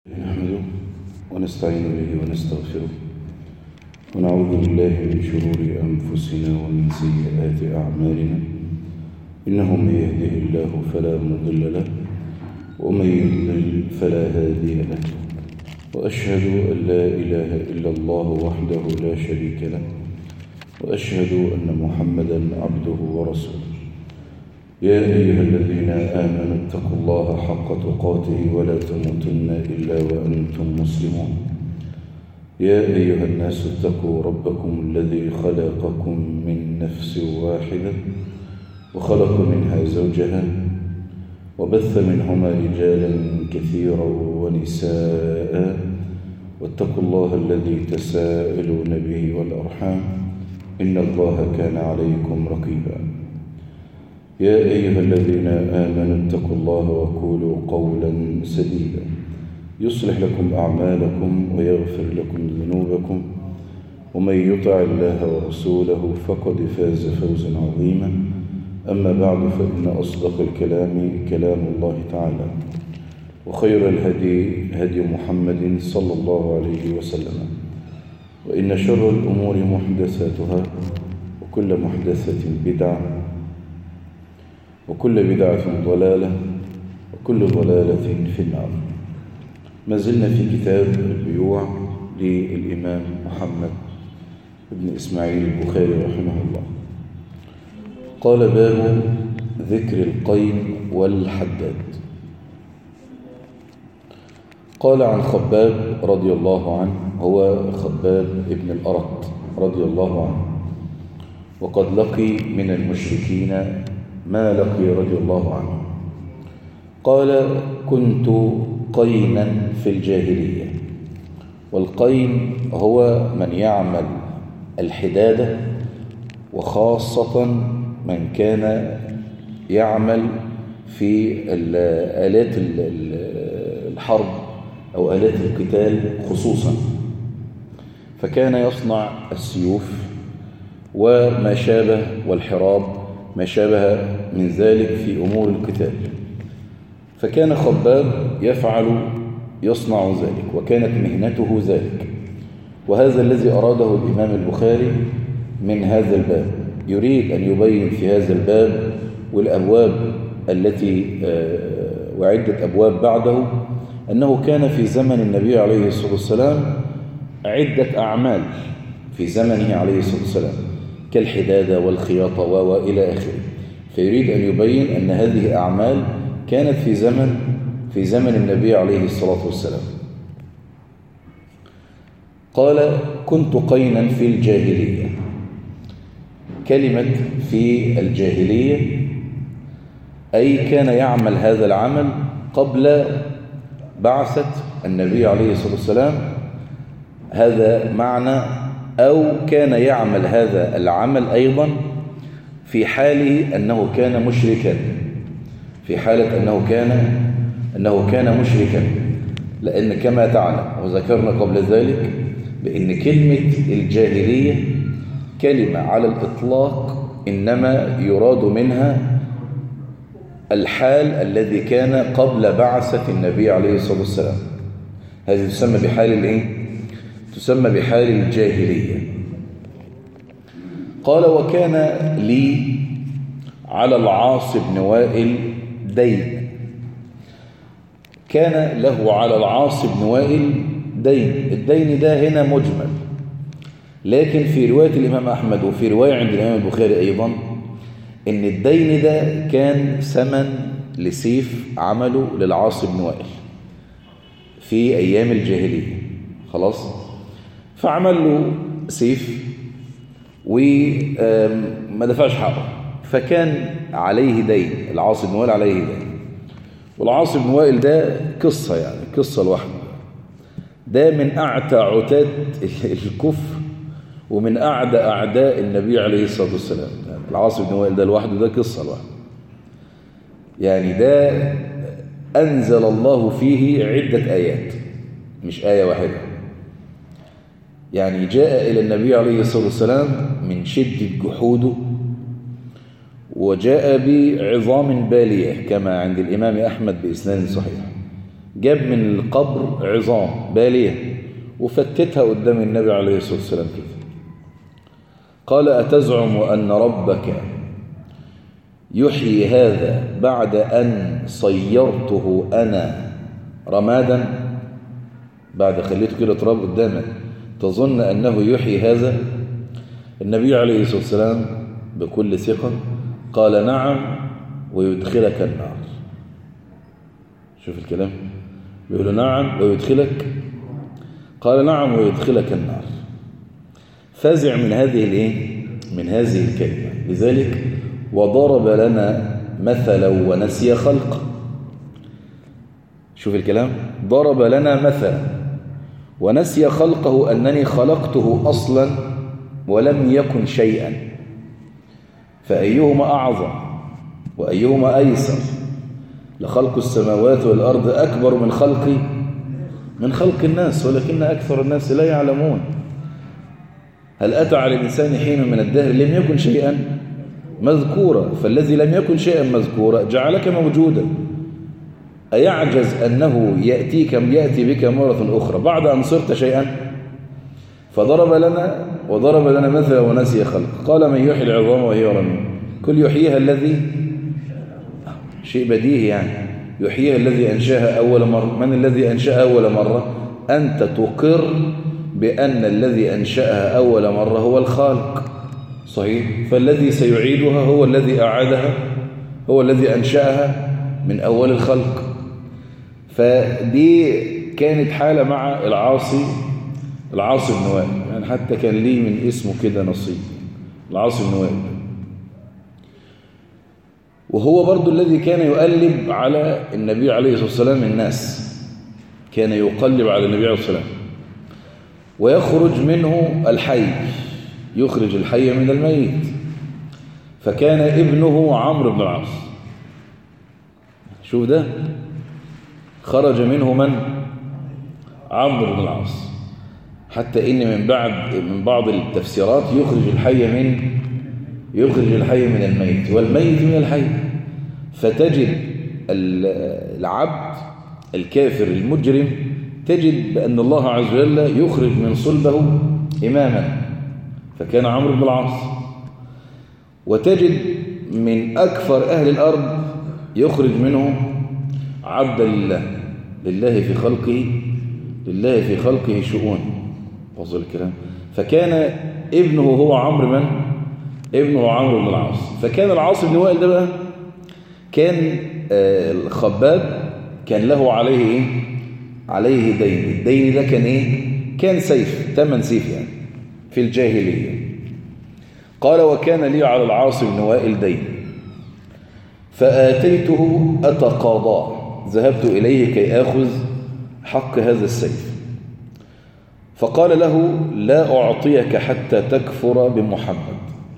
نحمده ونستعين به ونستغفره ونعوذ بالله من شرور أنفسنا ومن سيئات أعمالنا إنه من يهده الله فلا مضل له ومن يضلل فلا هادي له وأشهد أن لا إله إلا الله وحده لا شريك له وأشهد أن محمدا عبده ورسوله يا أيها الذين آمنوا اتقوا الله حق تقاته ولا تموتن إلا وأنتم مسلمون يا أيها الناس اتقوا ربكم الذي خلقكم من نفس واحدة وخلق منها زوجها وبث منهما رجالا كثيرا ونساء واتقوا الله الذي تساءلون به والأرحام إن الله كان عليكم رقيبا يا أيها الذين آمنوا اتقوا الله وقولوا قولا سديدا يصلح لكم أعمالكم ويغفر لكم ذنوبكم ومن يطع الله ورسوله فقد فاز فوزا عظيما أما بعد فإن أصدق الكلام كلام الله تعالى وخير الهدي هدي محمد صلى الله عليه وسلم وإن شر الأمور محدثاتها وكل محدثة بدعة وكل بدعة ضلالة وكل ضلالة في النار ما زلنا في كتاب البيوع للإمام محمد بن إسماعيل البخاري رحمه الله قال باب ذكر القين والحداد قال عن خباب رضي الله عنه هو خباب ابن الأرط رضي الله عنه وقد لقي من المشركين ما لقي رضي الله عنه قال كنت قينا في الجاهلية والقين هو من يعمل الحدادة وخاصة من كان يعمل في آلات الحرب أو آلات القتال خصوصا فكان يصنع السيوف وما شابه والحراب ما شابه من ذلك في أمور القتال فكان خباب يفعل يصنع ذلك وكانت مهنته ذلك وهذا الذي أراده الإمام البخاري من هذا الباب يريد أن يبين في هذا الباب والأبواب التي وعدة أبواب بعده أنه كان في زمن النبي عليه الصلاة والسلام عدة أعمال في زمنه عليه الصلاة والسلام كالحدادة والخياطة وإلى آخره فيريد أن يبين أن هذه أعمال كانت في زمن في زمن النبي عليه الصلاة والسلام قال كنت قينا في الجاهلية كلمة في الجاهلية أي كان يعمل هذا العمل قبل بعثة النبي عليه الصلاة والسلام هذا معنى أو كان يعمل هذا العمل أيضا في حاله أنه كان مشركا في حالة أنه كان أنه كان مشركا لأن كما تعلم وذكرنا قبل ذلك بأن كلمة الجاهلية كلمة على الإطلاق إنما يراد منها الحال الذي كان قبل بعثة النبي عليه الصلاة والسلام هذه تسمى بحال الايه تسمى بحال الجاهلية قال وكان لي على العاص بن وائل دين كان له على العاص بن وائل دين الدين ده هنا مجمل لكن في رواية الإمام أحمد وفي رواية عند الإمام البخاري أيضا إن الدين ده كان ثمن لسيف عمله للعاص بن وائل في أيام الجاهلية خلاص فعمل له سيف وما دفعش حقه فكان عليه دين العاص بن وائل عليه دين والعاص بن وائل ده قصة يعني قصة لوحده ده من أعتى عتاد الكفر ومن أعدى أعداء النبي عليه الصلاة والسلام يعني العاص بن وائل ده لوحده ده قصة لوحده يعني ده أنزل الله فيه عدة آيات مش آية واحدة يعني جاء إلى النبي عليه الصلاة والسلام من شدة جحوده وجاء بعظام بالية كما عند الإمام أحمد بإسناد صحيح جاب من القبر عظام بالية وفتتها قدام النبي عليه الصلاة والسلام كده قال أتزعم أن ربك يحيي هذا بعد أن صيرته أنا رمادا بعد خليته كده تراب قدامك تظن أنه يحيي هذا النبي عليه الصلاة والسلام بكل ثقة قال نعم ويدخلك النار شوف الكلام بيقول نعم ويدخلك قال نعم ويدخلك النار فازع من هذه الايه من هذه الكلمة لذلك وضرب لنا مثلا ونسي خلق شوف الكلام ضرب لنا مثلا ونسي خلقه أنني خلقته أصلا ولم يكن شيئا فأيهما أعظم وأيهما أيسر لخلق السماوات والأرض أكبر من خلق من خلق الناس ولكن أكثر الناس لا يعلمون هل أتى على الإنسان حين من الدهر لم يكن شيئا مذكورا فالذي لم يكن شيئا مذكورا جعلك موجودا أيعجز أنه يأتيك يأتي بك مرة أخرى بعد أن صرت شيئا فضرب لنا وضرب لنا مثلا ونسي خلق قال من يحيي العظام وهي رميم كل يحييها الذي شيء بديهي يعني يحييها الذي أنشاها أول مرة من الذي أنشأها أول مرة أنت تقر بأن الذي أنشأها أول مرة هو الخالق صحيح فالذي سيعيدها هو الذي أعادها هو الذي أنشأها من أول الخلق فدي كانت حالة مع العاصي العاصي بن وائل يعني حتى كان ليه من اسمه كده نصيب العاصي بن وائل وهو برضو الذي كان يقلب على النبي عليه الصلاة والسلام الناس كان يقلب على النبي عليه الصلاة والسلام ويخرج منه الحي يخرج الحي من الميت فكان ابنه عمرو بن العاص شوف ده خرج منه من عمرو بن العاص حتى ان من بعد من بعض التفسيرات يخرج الحي من يخرج الحي من الميت والميت من الحي فتجد العبد الكافر المجرم تجد بأن الله عز وجل يخرج من صلبه إماما فكان عمرو بن العاص وتجد من أكثر أهل الأرض يخرج منه عبدا لله لله في خلقه لله في خلقه شؤون وصل الكلام فكان ابنه هو عمرو من ابنه عمرو بن العاص فكان العاص بن وائل ده بقى كان الخباب كان له عليه ايه عليه دين الدين ده كان ايه كان سيف ثمن سيف يعني في الجاهلية قال وكان لي على العاص بن وائل دين فآتيته أتقاضاه ذهبت إليه كي آخذ حق هذا السيف فقال له لا أعطيك حتى تكفر بمحمد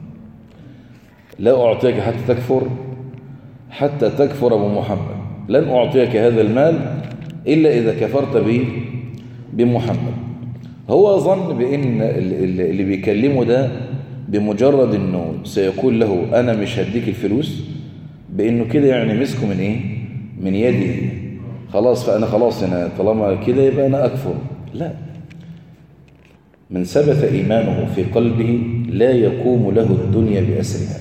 لا أعطيك حتى تكفر حتى تكفر بمحمد لن أعطيك هذا المال إلا إذا كفرت به بمحمد هو ظن بأن اللي بيكلمه ده بمجرد أنه سيقول له أنا مش هديك الفلوس بأنه كده يعني مسكه من إيه من يدي خلاص فأنا خلاص أنا طالما كده يبقى أنا أكفر لا من ثبت إيمانه في قلبه لا يقوم له الدنيا بأسرها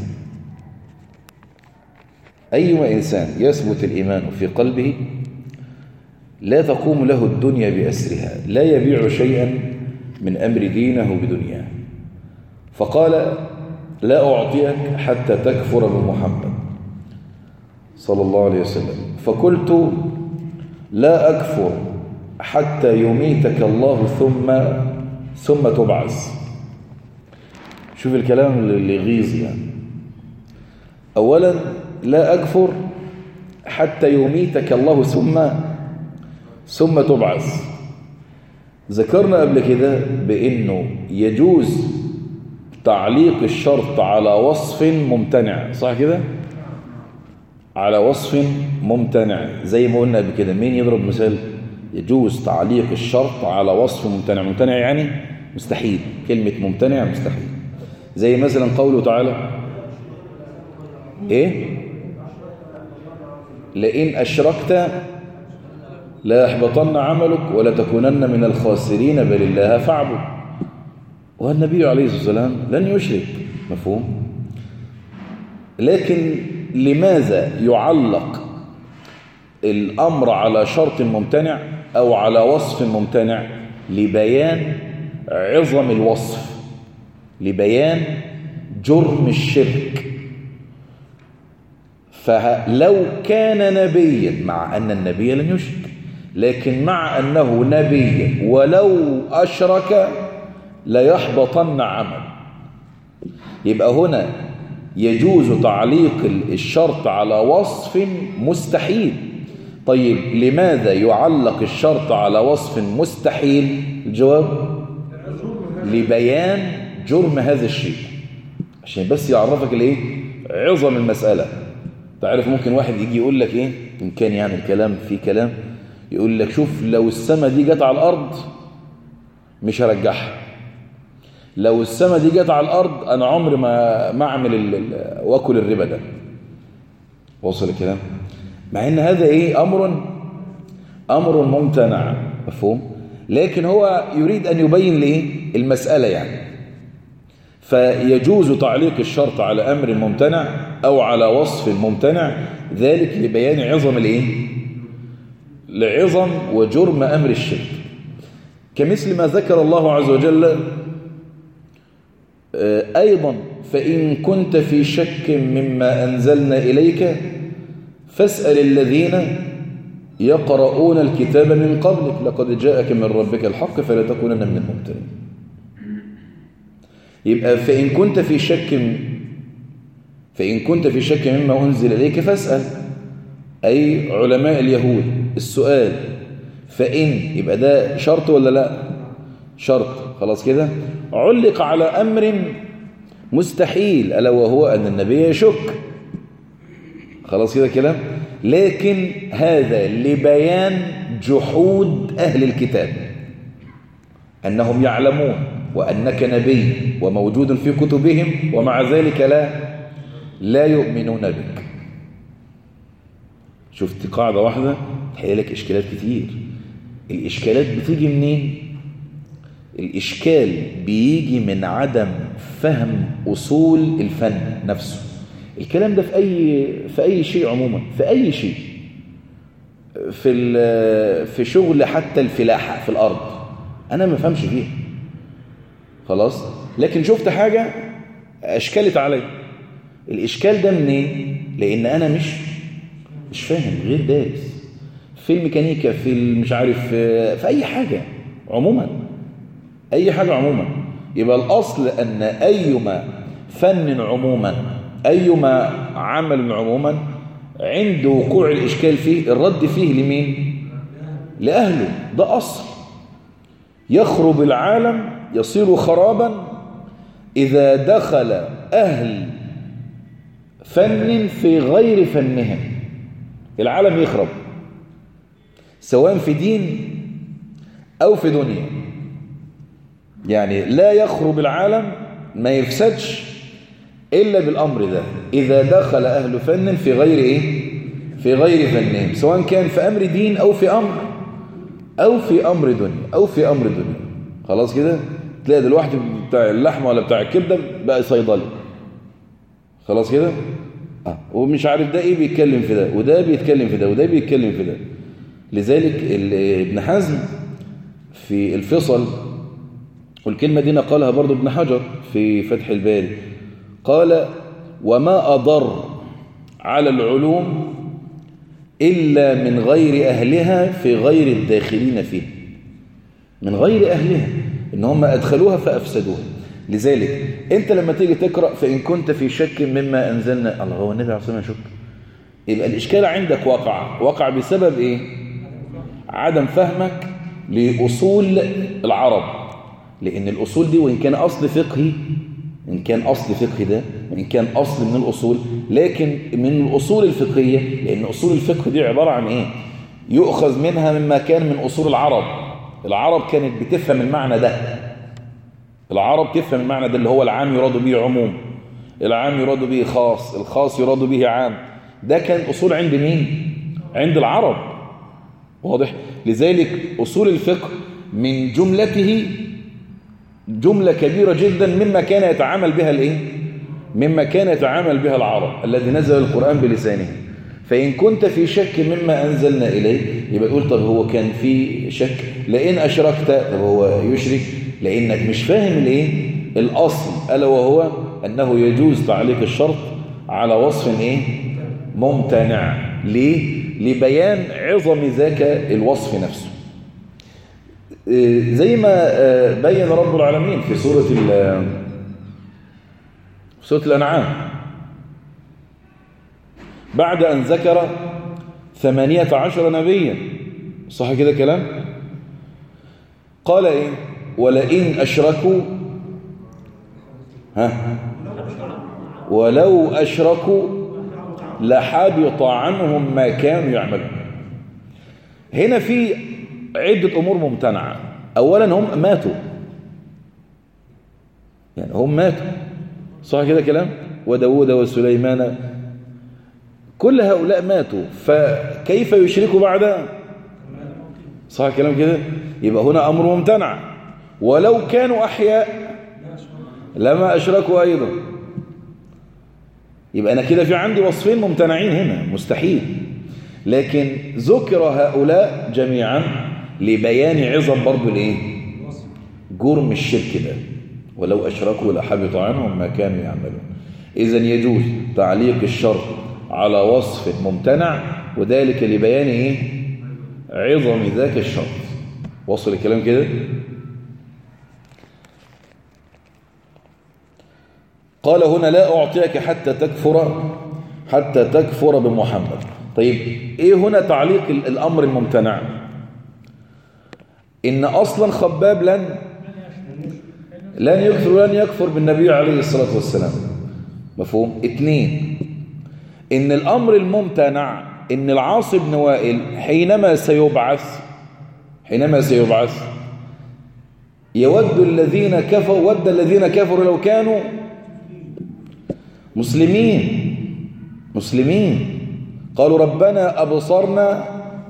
أيما إنسان يثبت الإيمان في قلبه لا تقوم له الدنيا بأسرها لا يبيع شيئا من أمر دينه بدنياه فقال لا أعطيك حتى تكفر بمحمد صلى الله عليه وسلم فقلت لا أكفر حتى يميتك الله ثم ثم تبعث شوف الكلام اللي يغيظ يعني أولا لا أكفر حتى يميتك الله ثم ثم تبعث ذكرنا قبل كده بأنه يجوز تعليق الشرط على وصف ممتنع صح كده على وصف ممتنع زي ما قلنا قبل كده مين يضرب مثال يجوز تعليق الشرط على وصف ممتنع ممتنع يعني مستحيل كلمة ممتنع مستحيل زي مثلا قوله تعالى ايه لئن أشركت لا يحبطن عملك ولا تكونن من الخاسرين بل الله فاعبد والنبي عليه الصلاة والسلام لن يشرك مفهوم لكن لماذا يعلق الأمر على شرط ممتنع أو على وصف ممتنع لبيان عظم الوصف لبيان جرم الشرك فلو كان نبيا مع أن النبي لن يشرك لكن مع أنه نبي ولو أشرك ليحبطن عمل يبقى هنا يجوز تعليق الشرط على وصف مستحيل طيب لماذا يعلق الشرط على وصف مستحيل الجواب لبيان جرم هذا الشيء عشان بس يعرفك الايه عظم المسألة تعرف ممكن واحد يجي يقول لك ايه ان كان يعني الكلام في كلام يقول لك شوف لو السماء دي جت على الارض مش هرجعها لو السماء دي جت على الارض انا عمري ما ما اعمل واكل الربا ده وصل الكلام مع ان هذا ايه امر امر ممتنع مفهوم لكن هو يريد ان يبين ليه المساله يعني فيجوز تعليق الشرط على امر ممتنع او على وصف ممتنع ذلك لبيان عظم الايه لعظم وجرم امر الشرك كمثل ما ذكر الله عز وجل أيضا فإن كنت في شك مما أنزلنا إليك فاسأل الذين يقرؤون الكتاب من قبلك لقد جاءك من ربك الحق فلا تكونن من الممتنين يبقى فإن كنت في شك فإن كنت في شك مما أنزل إليك فاسأل أي علماء اليهود السؤال فإن يبقى ده شرط ولا لا شرط خلاص كده علق على أمر مستحيل ألا وهو أن النبي يشك خلاص كده كلام لكن هذا لبيان جحود أهل الكتاب أنهم يعلمون وأنك نبي وموجود في كتبهم ومع ذلك لا لا يؤمنون بك شفت قاعدة واحدة تحيي لك إشكالات كتير الإشكالات بتيجي منين الإشكال بيجي من عدم فهم أصول الفن نفسه الكلام ده في أي, في أي شيء عموما في أي شيء في, في شغل حتى الفلاحة في الأرض أنا ما فهمش فيها خلاص لكن شفت حاجة أشكلت علي الإشكال ده منين لأن أنا مش مش فاهم غير دارس في الميكانيكا في مش عارف في أي حاجة عموما أي حاجة عموما يبقى الأصل أن أيما فن عموما أيما عمل عموما عند وقوع الإشكال فيه الرد فيه لمين لأهله ده أصل يخرب العالم يصير خرابا إذا دخل أهل فن في غير فنهم العالم يخرب سواء في دين أو في دنيا يعني لا يخرب العالم ما يفسدش إلا بالأمر ده إذا دخل أهل فن في غير إيه في غير فنهم سواء كان في أمر دين أو في أمر أو في أمر دنيا أو في أمر دنيا خلاص كده تلاقي دلوقتي بتاع اللحمة ولا بتاع الكبدة بقى صيدلي خلاص كده آه. ومش عارف ده ايه بيتكلم في ده وده بيتكلم في ده وده بيتكلم في ده لذلك ابن حزم في الفصل والكلمة دي نقلها برضو ابن حجر في فتح الباري قال وما أضر على العلوم إلا من غير أهلها في غير الداخلين فيه من غير أهلها إن هم أدخلوها فأفسدوها لذلك أنت لما تيجي تقرأ فإن كنت في شك مما أنزلنا الله هو النبي عليه الصلاة والسلام شك يبقى الإشكال عندك وقع وقع بسبب إيه عدم فهمك لأصول العرب لأن الأصول دي وإن كان أصل فقهي إن كان أصل فقهي ده وإن كان أصل من الأصول لكن من الأصول الفقهية لأن أصول الفقه دي عبارة عن إيه يؤخذ منها مما كان من أصول العرب العرب كانت بتفهم المعنى ده العرب تفهم المعنى ده اللي هو العام يراد به عموم العام يراد به خاص الخاص يراد به عام ده كان أصول عند مين عند العرب واضح لذلك أصول الفقه من جملته جملة كبيرة جدا مما كان يتعامل بها الايه مما كان يتعامل بها العرب الذي نزل القرآن بلسانه فإن كنت في شك مما أنزلنا إليه يبقى تقول طب هو كان في شك لئن أشركت طب هو يشرك لأنك مش فاهم الايه الأصل ألا وهو أنه يجوز تعليق الشرط على وصف ايه ممتنع ليه لبيان عظم ذاك الوصف نفسه زي ما بين رب العالمين في سورة في سورة الأنعام بعد أن ذكر ثمانية عشر نبيا صح كده كلام قال إيه ولئن أشركوا ها ولو أشركوا لحبط عنهم ما كانوا يعملون هنا في عدة أمور ممتنعة أولا هم ماتوا يعني هم ماتوا صح كده كلام وداود وسليمان كل هؤلاء ماتوا فكيف يشركوا بعدها صح كلام كده يبقى هنا أمر ممتنع ولو كانوا أحياء لما أشركوا أيضا يبقى أنا كده في عندي وصفين ممتنعين هنا مستحيل لكن ذكر هؤلاء جميعا لبيان عظم برضو الايه جرم الشرك ده ولو أشركوا لحبط عنهم ما كانوا يعملون إذا يجوز تعليق الشرط على وصف ممتنع وذلك لبيان ايه عظم ذاك الشرط وصل الكلام كده قال هنا لا أعطيك حتى تكفر حتى تكفر بمحمد طيب ايه هنا تعليق الأمر الممتنع إن أصلا خباب لن لن يكفر ولن يكفر بالنبي عليه الصلاة والسلام مفهوم اثنين إن الأمر الممتنع إن العاص بن وائل حينما سيبعث حينما سيبعث يود الذين كفروا ود الذين كفروا لو كانوا مسلمين مسلمين قالوا ربنا أبصرنا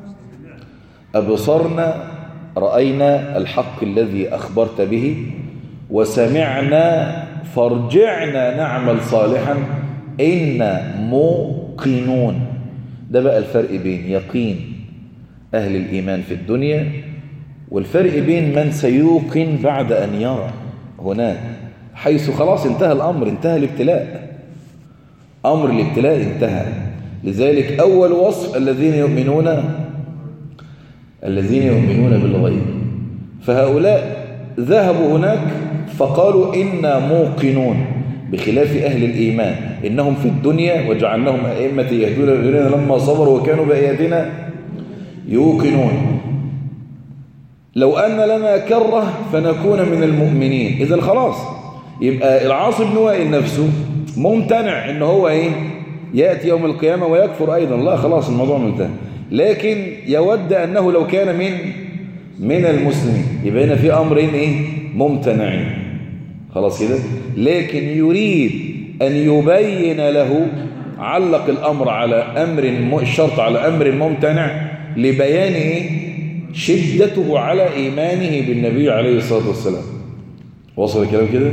أبصرنا رأينا الحق الذي أخبرت به وسمعنا فارجعنا نعمل صالحا إنا موقنون ده بقى الفرق بين يقين أهل الإيمان في الدنيا والفرق بين من سيوقن بعد أن يرى هناك حيث خلاص انتهى الأمر انتهى الابتلاء أمر الابتلاء انتهى لذلك أول وصف الذين يؤمنون الذين يؤمنون بالغيب فهؤلاء ذهبوا هناك فقالوا إنا موقنون بخلاف أهل الإيمان إنهم في الدنيا وجعلناهم أئمة يهدون بأمرنا لما صبروا وكانوا بآياتنا يوقنون لو أن لنا كرة فنكون من المؤمنين إذا خلاص يبقى العاص بن وائل نفسه ممتنع إن هو إيه يأتي يوم القيامة ويكفر أيضا لا خلاص الموضوع منتهى لكن يود أنه لو كان من من المسلمين يبقى هنا في أمرين إيه ممتنعين خلاص كده لكن يريد أن يبين له علق الأمر على أمر الشرط على أمر ممتنع لبيان إيه شدته على إيمانه بالنبي عليه الصلاة والسلام وصل الكلام كده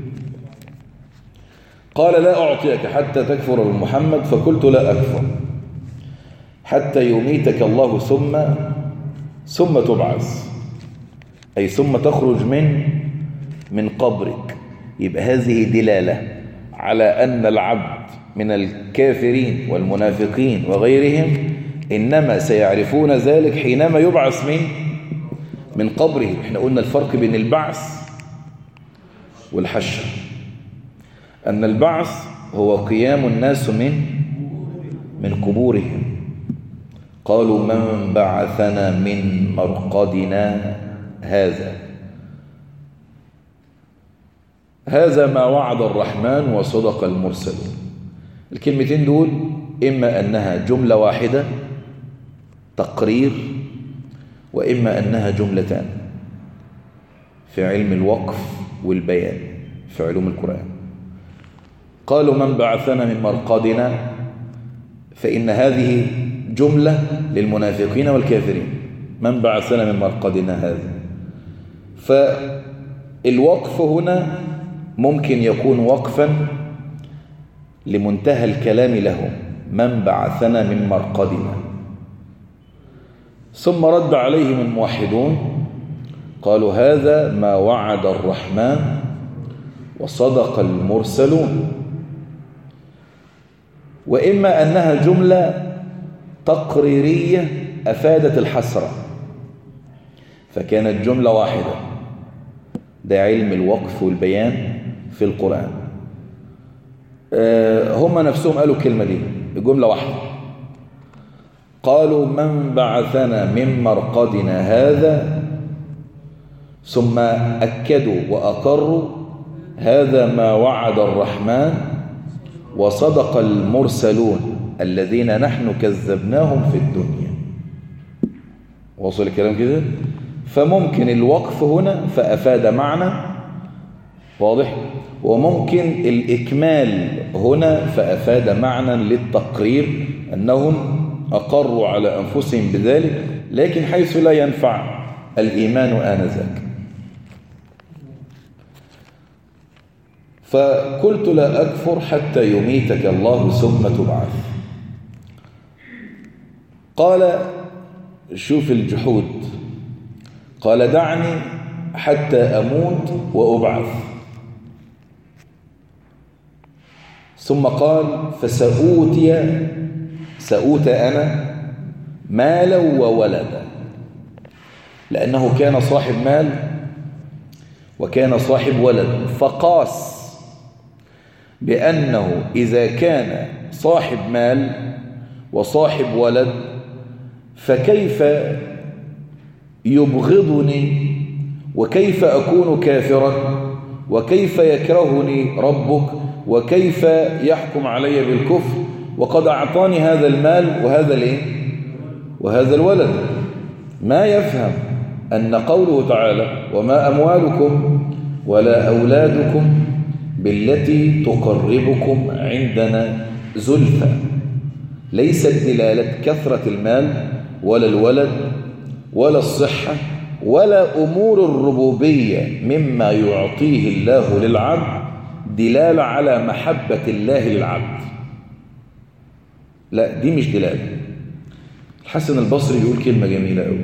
قال لا أعطيك حتى تكفر بمحمد فقلت لا أكفر حتى يميتك الله ثم ثم تبعث أي ثم تخرج من من قبرك يبقى هذه دلالة على أن العبد من الكافرين والمنافقين وغيرهم إنما سيعرفون ذلك حينما يبعث من من قبره احنا قلنا الفرق بين البعث والحشر أن البعث هو قيام الناس من من قبورهم قالوا من بعثنا من مرقدنا هذا هذا ما وعد الرحمن وصدق المرسلون الكلمتين دول إما أنها جملة واحدة تقرير وإما أنها جملتان في علم الوقف والبيان في علوم القرآن قالوا من بعثنا من مرقدنا فإن هذه جملة للمنافقين والكافرين من بعثنا من مرقدنا هذا فالوقف هنا ممكن يكون وقفا لمنتهى الكلام لهم من بعثنا من مرقدنا ثم رد عليهم الموحدون قالوا هذا ما وعد الرحمن وصدق المرسلون وإما أنها جملة تقريرية أفادت الحسرة فكانت جملة واحدة ده علم الوقف والبيان في القرآن هم نفسهم قالوا الكلمة دي جملة واحدة قالوا من بعثنا من مرقدنا هذا ثم أكدوا وأقروا هذا ما وعد الرحمن وصدق المرسلون الذين نحن كذبناهم في الدنيا وصل الكلام كده فممكن الوقف هنا فأفاد معنى واضح وممكن الإكمال هنا فأفاد معنى للتقرير أنهم أقروا على أنفسهم بذلك لكن حيث لا ينفع الإيمان آنذاك فقلت لا أكفر حتى يميتك الله ثم تبعث قال شوف الجحود قال دعني حتى أموت وأبعث ثم قال فسأوتي سأوت أنا مالا وولدا لأنه كان صاحب مال وكان صاحب ولد فقاس بأنه إذا كان صاحب مال وصاحب ولد فكيف يبغضني وكيف أكون كافرا وكيف يكرهني ربك وكيف يحكم علي بالكفر وقد أعطاني هذا المال وهذا الايه وهذا الولد ما يفهم أن قوله تعالى وما أموالكم ولا أولادكم بالتي تقربكم عندنا زلفى ليست دلالة كثرة المال ولا الولد ولا الصحة ولا أمور الربوبية مما يعطيه الله للعبد دلالة على محبة الله للعبد لا دي مش دلالة الحسن البصري يقول كلمة جميلة قوي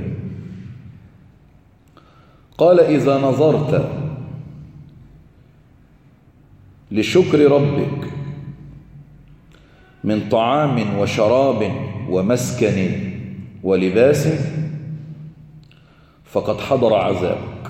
قال إذا نظرت لشكر ربك من طعام وشراب ومسكن ولباس فقد حضر عذابك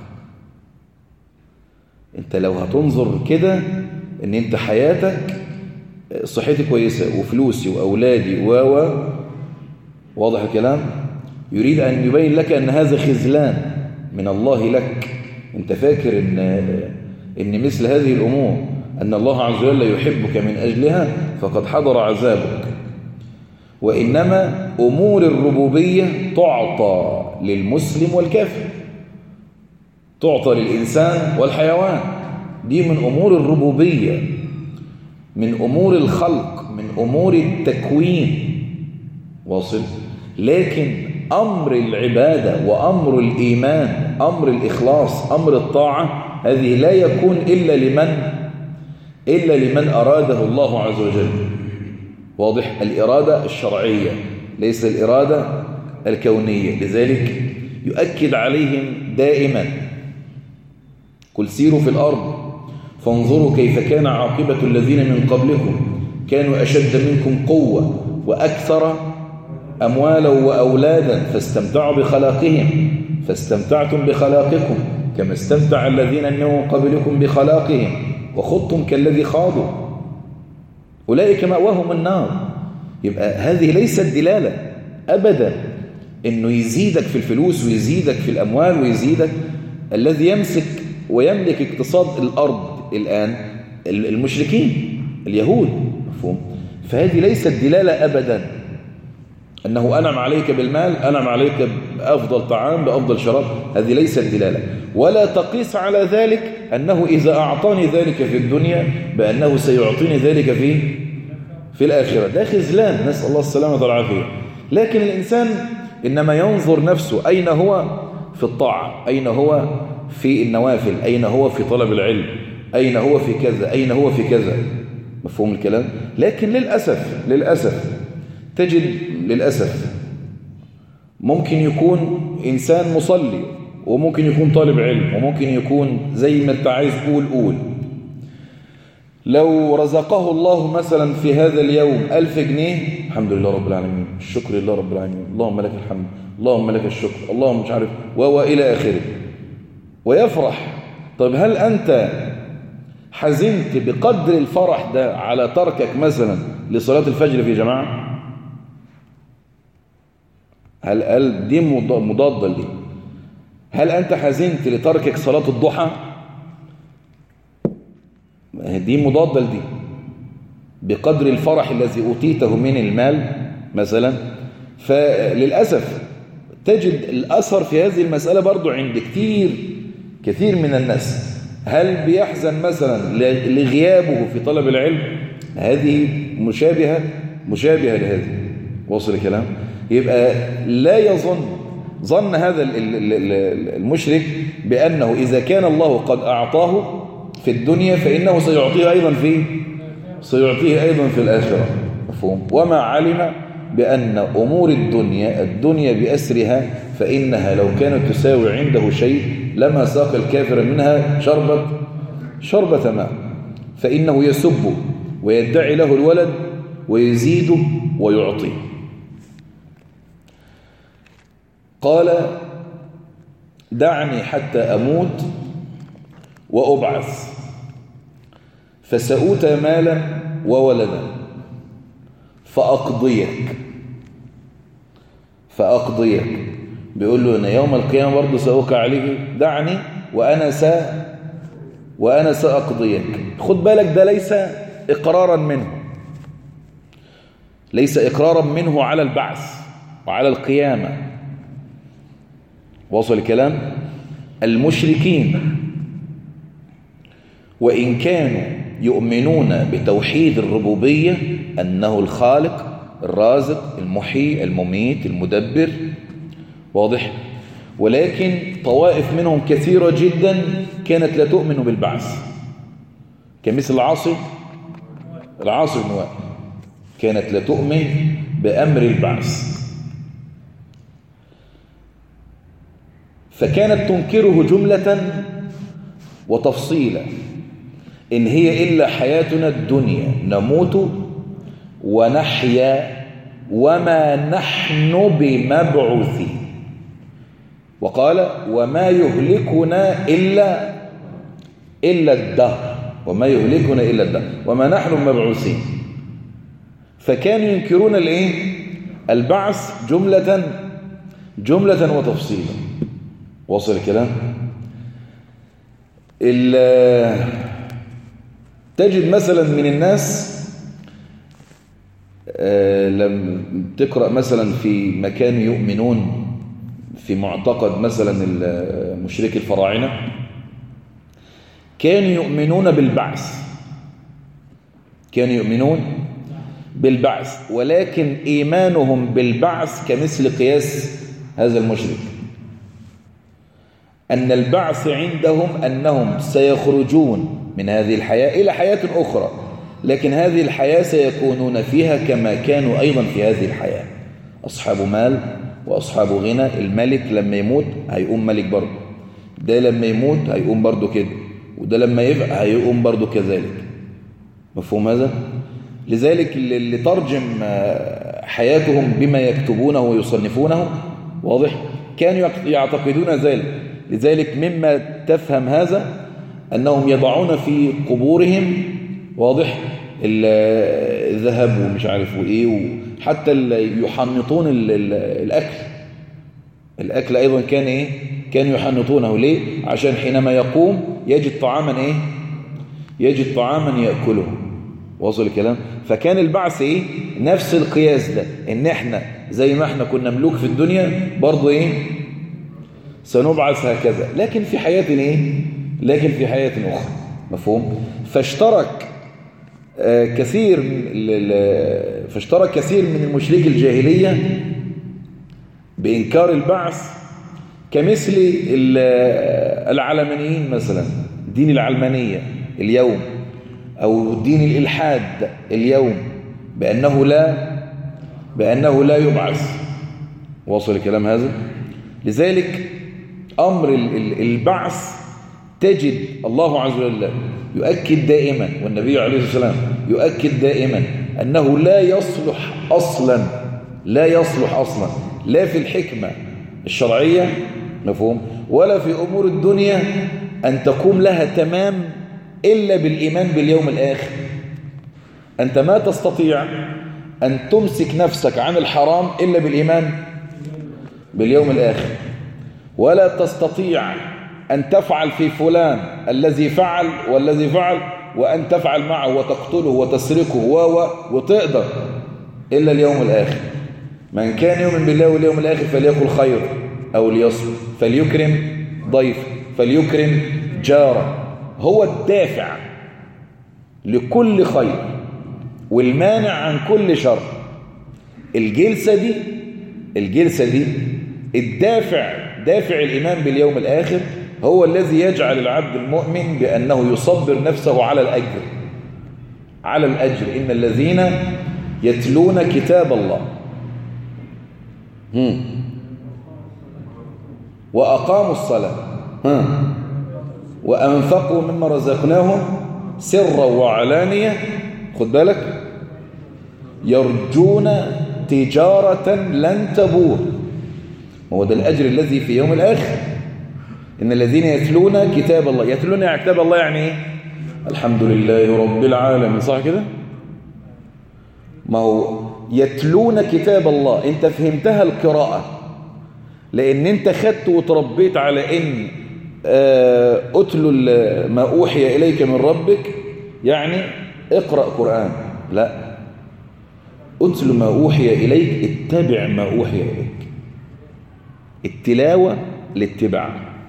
انت لو هتنظر كده ان انت حياتك صحتي كويسة وفلوسي وأولادي و واضح الكلام يريد أن يبين لك أن هذا خذلان من الله لك انت فاكر ان, إن مثل هذه الأمور أن الله عز وجل يحبك من أجلها فقد حضر عذابك وإنما أمور الربوبية تعطى للمسلم والكافر تعطى للإنسان والحيوان دي من أمور الربوبية من أمور الخلق من أمور التكوين واصل لكن أمر العبادة وأمر الإيمان أمر الإخلاص أمر الطاعة هذه لا يكون إلا لمن إلا لمن أراده الله عز وجل واضح الإرادة الشرعية ليس الإرادة الكونية لذلك يؤكد عليهم دائما قل سيروا في الأرض فانظروا كيف كان عاقبة الذين من قبلكم كانوا أشد منكم قوة وأكثر أموالا وأولادا فاستمتعوا بخلاقهم فاستمتعتم بخلاقكم كما استمتع الذين من قبلكم بخلاقهم وخضتم كالذي خاضوا أولئك مأواهم النار يبقى هذه ليست دلالة أبدا أنه يزيدك في الفلوس ويزيدك في الأموال ويزيدك الذي يمسك ويملك اقتصاد الأرض الآن المشركين اليهود مفهوم فهذه ليست دلالة أبدا أنه أنعم عليك بالمال أنعم عليك بأفضل طعام بأفضل شراب هذه ليست دلالة ولا تقيس على ذلك أنه إذا أعطاني ذلك في الدنيا بأنه سيعطيني ذلك في في الآخرة ده خذلان نسأل الله السلامة والعافية لكن الإنسان إنما ينظر نفسه أين هو في الطاعة أين هو في النوافل أين هو في طلب العلم أين هو في كذا أين هو في كذا مفهوم الكلام لكن للأسف للأسف تجد للأسف ممكن يكون إنسان مصلي وممكن يكون طالب علم وممكن يكون زي ما انت عايز قول قول لو رزقه الله مثلا في هذا اليوم ألف جنيه الحمد لله رب العالمين الشكر لله رب العالمين اللهم لك الحمد اللهم لك الشكر اللهم مش عارف وإلى آخره ويفرح طيب هل أنت حزنت بقدر الفرح ده على تركك مثلا لصلاة الفجر في جماعة هل هل دي مضادة لدي هل أنت حزنت لتركك صلاة الضحى دي مضادة لدي بقدر الفرح الذي أوتيته من المال مثلا فللأسف تجد الأثر في هذه المسألة برضو عند كثير كثير من الناس هل بيحزن مثلا لغيابه في طلب العلم هذه مشابهة مشابهة لهذه وصل الكلام يبقى لا يظن ظن هذا المشرك بأنه إذا كان الله قد أعطاه في الدنيا فإنه سيعطيه أيضا في سيعطيه أيضا في الآخرة مفهوم وما علم بأن أمور الدنيا الدنيا بأسرها فإنها لو كانت تساوي عنده شيء لما ساق الكافر منها شربة شربة ماء فإنه يسب ويدعي له الولد ويزيد ويعطي قال دعني حتى أموت وأبعث فسأوتى مالا وولدا فأقضيك فأقضيك بيقول له أن يوم القيامة برضه سأوقع عليك دعني وأنا سا وأنا سأقضيك خد بالك ده ليس إقرارا منه ليس إقرارا منه على البعث وعلى القيامة وصل الكلام المشركين وإن كانوا يؤمنون بتوحيد الربوبية أنه الخالق الرازق المحيي المميت المدبر واضح ولكن طوائف منهم كثيرة جدا كانت لا تؤمن بالبعث كمثل العاصي العاصي بن وائل كانت لا تؤمن بأمر البعث فكانت تنكره جملة وتفصيلا إن هي إلا حياتنا الدنيا نموت ونحيا وما نحن بمبعوثين وقال وما يهلكنا إلا إلا الدهر وما يهلكنا إلا الدهر وما نحن مبعوثين فكانوا ينكرون الايه البعث جملة جملة وتفصيلا وصل الكلام تجد مثلا من الناس لم تقرأ مثلا في مكان يؤمنون في معتقد مثلا مشرك الفراعنة كانوا يؤمنون بالبعث كانوا يؤمنون بالبعث ولكن إيمانهم بالبعث كمثل قياس هذا المشرك أن البعث عندهم أنهم سيخرجون من هذه الحياة إلى حياة أخرى لكن هذه الحياة سيكونون فيها كما كانوا أيضا في هذه الحياة أصحاب مال وأصحاب غنى الملك لما يموت هيقوم ملك برضه ده لما يموت هيقوم برضه كده وده لما يبقى هيقوم برضه كذلك مفهوم هذا؟ لذلك اللي ترجم حياتهم بما يكتبونه ويصنفونه واضح كانوا يعتقدون ذلك لذلك مما تفهم هذا أنهم يضعون في قبورهم واضح الذهب ومش عارف وايه وحتى يحنطون الأكل الأكل أيضا كان إيه كانوا يحنطونه ليه عشان حينما يقوم يجد طعاما إيه يجد طعاما يأكله وصل الكلام فكان البعث إيه نفس القياس ده إن إحنا زي ما إحنا كنا ملوك في الدنيا برضو إيه سنبعث هكذا لكن في حياة إيه لكن في حياة أخرى مفهوم فاشترك كثير فاشترك كثير من المشرك الجاهلية بإنكار البعث كمثل العلمانيين مثلا دين العلمانية اليوم أو دين الإلحاد اليوم بأنه لا بأنه لا يبعث واصل الكلام هذا لذلك أمر البعث تجد الله عز وجل يؤكد دائما والنبي عليه الصلاة والسلام يؤكد دائما أنه لا يصلح أصلا لا يصلح أصلا لا في الحكمة الشرعية مفهوم ولا في أمور الدنيا أن تقوم لها تمام إلا بالإيمان باليوم الآخر أنت ما تستطيع أن تمسك نفسك عن الحرام إلا بالإيمان باليوم الآخر ولا تستطيع أن تفعل في فلان الذي فعل والذي فعل وأن تفعل معه وتقتله وتسرقه و وتقدر إلا اليوم الآخر من كان يؤمن بالله واليوم الآخر فليقل خير أو ليصبر فليكرم ضيف فليكرم جاره هو الدافع لكل خير والمانع عن كل شر الجلسة دي الجلسة دي الدافع دافع الإيمان باليوم الآخر هو الذي يجعل العبد المؤمن بأنه يصبر نفسه على الأجر على الأجر إن الذين يتلون كتاب الله هم. وأقاموا الصلاة ها وأنفقوا مما رزقناهم سرا وعلانية خد بالك يرجون تجارة لن تبور هو ده الأجر الذي في يوم الآخر إن الذين يتلون كتاب الله يتلون كتاب الله يعني إيه الحمد لله رب العالمين صح كده ما هو يتلون كتاب الله انت فهمتها القراءة لان انت خدت وتربيت على ان اتلو ما اوحي اليك من ربك يعني اقرأ قرآن لا اتل ما اوحي اليك اتبع ما اوحي اليك التلاوة الاتباع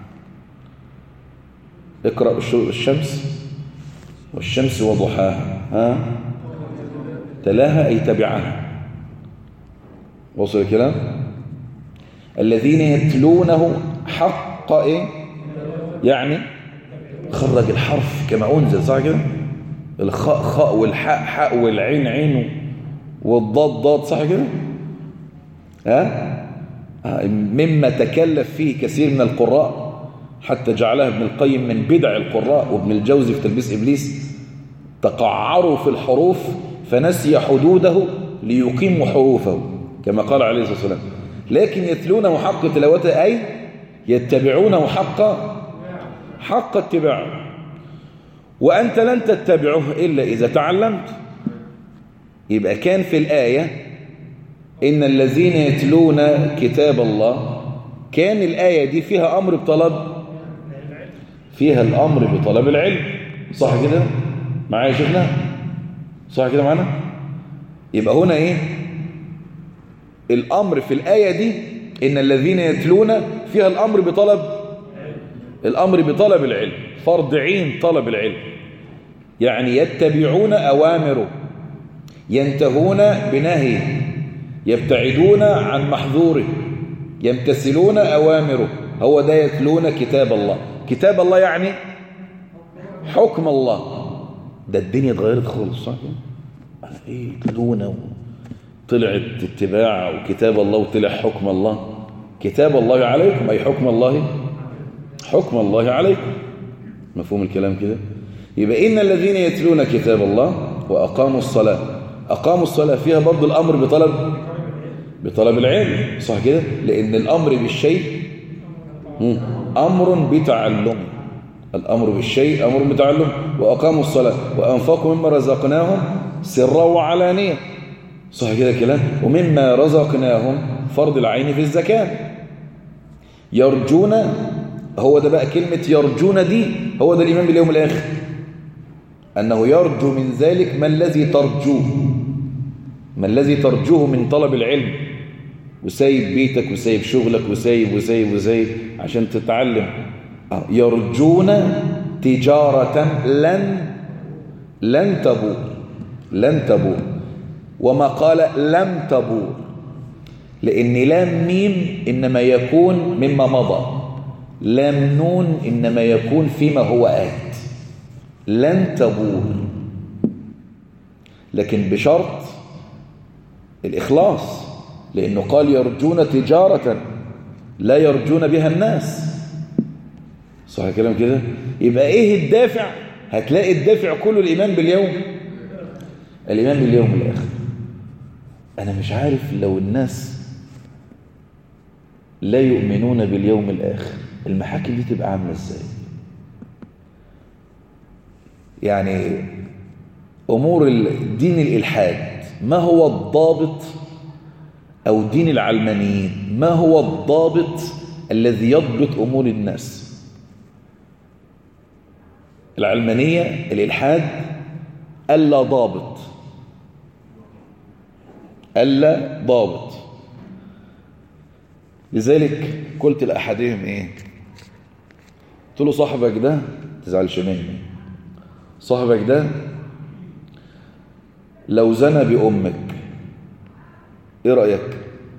اقرأ الشمس والشمس وضحاها ها تلاها أي تبعها وصل الكلام الذين يتلونه حق إيه؟ يعني خرج الحرف كما أنزل صح كده الخاء خاء والحاء حاء والعين عين والضاد ضاد صح كده ها مما تكلف فيه كثير من القراء حتى جعلها ابن القيم من بدع القراء وابن الجوزي في تلبيس إبليس تقعروا في الحروف فنسي حدوده ليقيموا حروفه كما قال عليه الصلاة والسلام لكن يتلونه حق تلاوته أي يتبعونه حق حق اتباعه وأنت لن تتبعه إلا إذا تعلمت يبقى كان في الآية إن الذين يتلون كتاب الله كان الآية دي فيها أمر بطلب فيها الأمر بطلب العلم صح كده معايا شفنا صح كده معانا يبقى هنا ايه الامر في الايه دي ان الذين يتلون فيها الامر بطلب الامر بطلب العلم فرض عين طلب العلم يعني يتبعون اوامره ينتهون بنهيه يبتعدون عن محظوره يمتثلون اوامره هو ده يتلون كتاب الله كتاب الله يعني حكم الله ده الدنيا اتغيرت خالص صح كده ايه تلونه طلعت اتباع وكتاب الله وطلع حكم الله كتاب الله عليكم اي حكم الله حكم الله عليكم مفهوم الكلام كده يبقى ان الذين يتلون كتاب الله واقاموا الصلاه اقاموا الصلاه فيها برضو الامر بطلب بطلب العلم صح كده لان الامر بالشيء امر بتعلمه الأمر بالشيء أمر بتعلم وأقاموا الصلاة وأنفقوا مما رزقناهم سرا وعلانية صح كده كلام ومما رزقناهم فرض العين في الزكاة يرجون هو ده بقى كلمة يرجون دي هو ده الإيمان باليوم الآخر أنه يرجو من ذلك ما الذي ترجوه ما الذي ترجوه من طلب العلم وسايب بيتك وسايب شغلك وسايب وسايب وسايب عشان تتعلم يرجون تجارة لن لن تبور لن تبور وما قال لم تبور لأن لام ميم إنما يكون مما مضى لام نون إنما يكون فيما هو آت لن تبور لكن بشرط الإخلاص لأنه قال يرجون تجارة لا يرجون بها الناس صح الكلام كده يبقى ايه الدافع هتلاقي الدافع كله الإيمان باليوم الإيمان باليوم الآخر أنا مش عارف لو الناس لا يؤمنون باليوم الآخر المحاكم دي تبقى عاملة ازاي يعني أمور دين الإلحاد ما هو الضابط أو دين العلمانيين ما هو الضابط الذي يضبط أمور الناس العلمانية الإلحاد ألا ضابط ألا ضابط لذلك قلت لأحدهم إيه قلت له صاحبك ده تزعلش مني صاحبك ده لو زنى بأمك ايه رأيك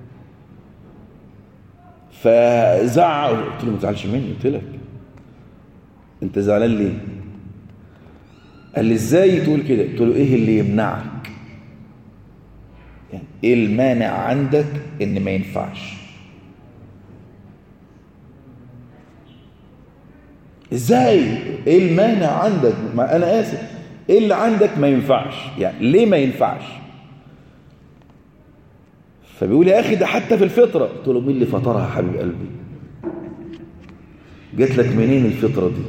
فزعق قلت له ما تزعلش مني قلت لك انت زعلان ليه قال لي ازاي تقول كده قلت له ايه اللي يمنعك يعني ايه المانع عندك ان ما ينفعش ازاي ايه المانع عندك ما انا اسف ايه اللي عندك ما ينفعش يعني ليه ما ينفعش فبيقول يا اخي ده حتى في الفطره قلت له مين اللي فطرها يا حبيب قلبي جات لك منين الفطره دي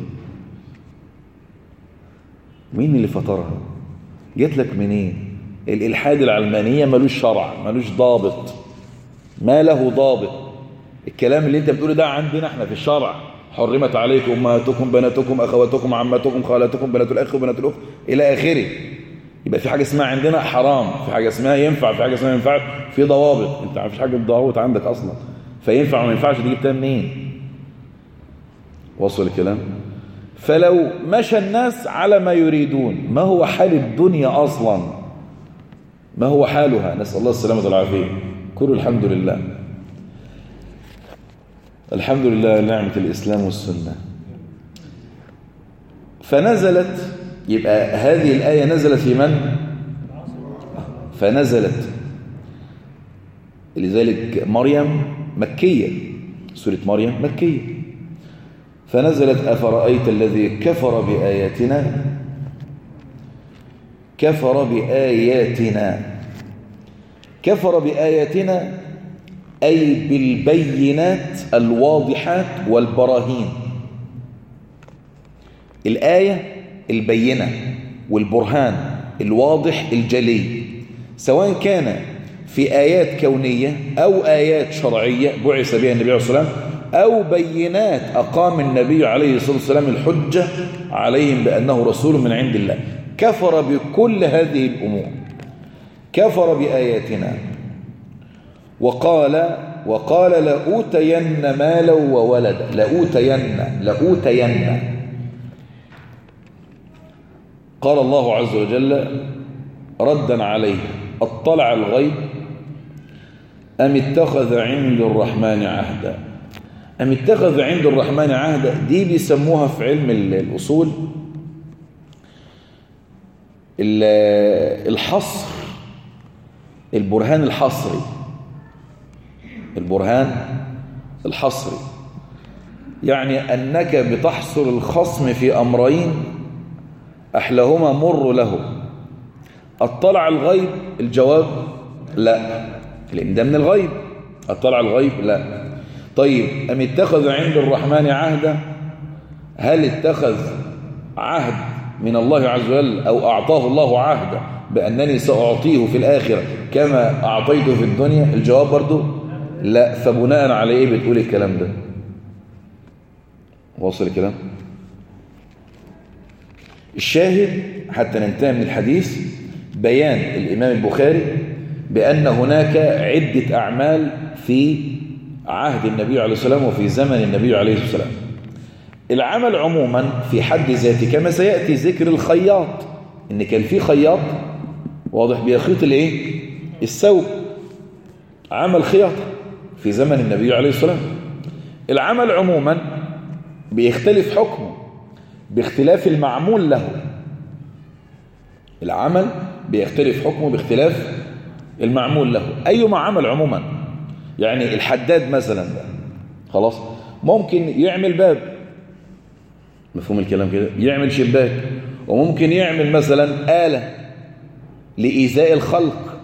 مين اللي فطرها جات لك منين الالحاد العلمانيه ملوش شرع ملوش ضابط ما له ضابط الكلام اللي انت بتقوله ده عندنا احنا في الشرع حرمت عليكم امهاتكم بناتكم اخواتكم عماتكم خالاتكم بنات الاخ وبنات الاخت الى اخره يبقى في حاجه اسمها عندنا حرام في حاجه اسمها ينفع في حاجه اسمها ما ينفعش في ضوابط انت ما فيش حاجه ضوابط عندك اصلا فينفع وما ينفعش دي جبتها منين وصل الكلام فلو مشى الناس على ما يريدون ما هو حال الدنيا اصلا ما هو حالها نسال الله السلامه والعافيه كل الحمد لله الحمد لله نعمة الإسلام والسنة فنزلت يبقى هذه الآية نزلت في من؟ فنزلت لذلك مريم مكية سورة مريم مكية فنزلت أفرأيت الذي كفر بآياتنا كفر بآياتنا كفر بآياتنا أي بالبينات الواضحات والبراهين الآية البينة والبرهان الواضح الجلي سواء كان في آيات كونية أو آيات شرعية بعث بها النبي عليه الصلاة والسلام أو بينات أقام النبي عليه الصلاة والسلام الحجة عليهم بأنه رسول من عند الله كفر بكل هذه الأمور كفر بآياتنا وقال وقال لأوتين مالا وولدا لأوتين لأوتين قال الله عز وجل ردا عليه اطلع الغيب أم اتخذ عند الرحمن عهدا أم اتخذ عند الرحمن عهدا دي بيسموها في علم الأصول الحصر البرهان الحصري البرهان الحصري يعني أنك بتحصر الخصم في أمرين أحلهما مر له اطلع الغيب الجواب لا لأن ده من الغيب اطلع الغيب لا طيب أم اتخذ عند الرحمن عهدا هل اتخذ عهد من الله عز وجل أو أعطاه الله عهدا بأنني سأعطيه في الآخرة كما أعطيته في الدنيا الجواب برضو لا فبناء على إيه بتقول الكلام ده واصل الكلام الشاهد حتى ننتهي من الحديث بيان الإمام البخاري بأن هناك عدة أعمال في عهد النبي عليه السلام وفي زمن النبي عليه السلام العمل عموما في حد ذاته كما سيأتي ذكر الخياط إن كان في خياط واضح بيخيط الايه الثوب عمل خياطة في زمن النبي عليه السلام العمل عموما بيختلف حكمه باختلاف المعمول له العمل بيختلف حكمه باختلاف المعمول له أيما عمل عموما يعني الحداد مثلا خلاص ممكن يعمل باب مفهوم الكلام كده يعمل شباك وممكن يعمل مثلا آلة لإيذاء الخلق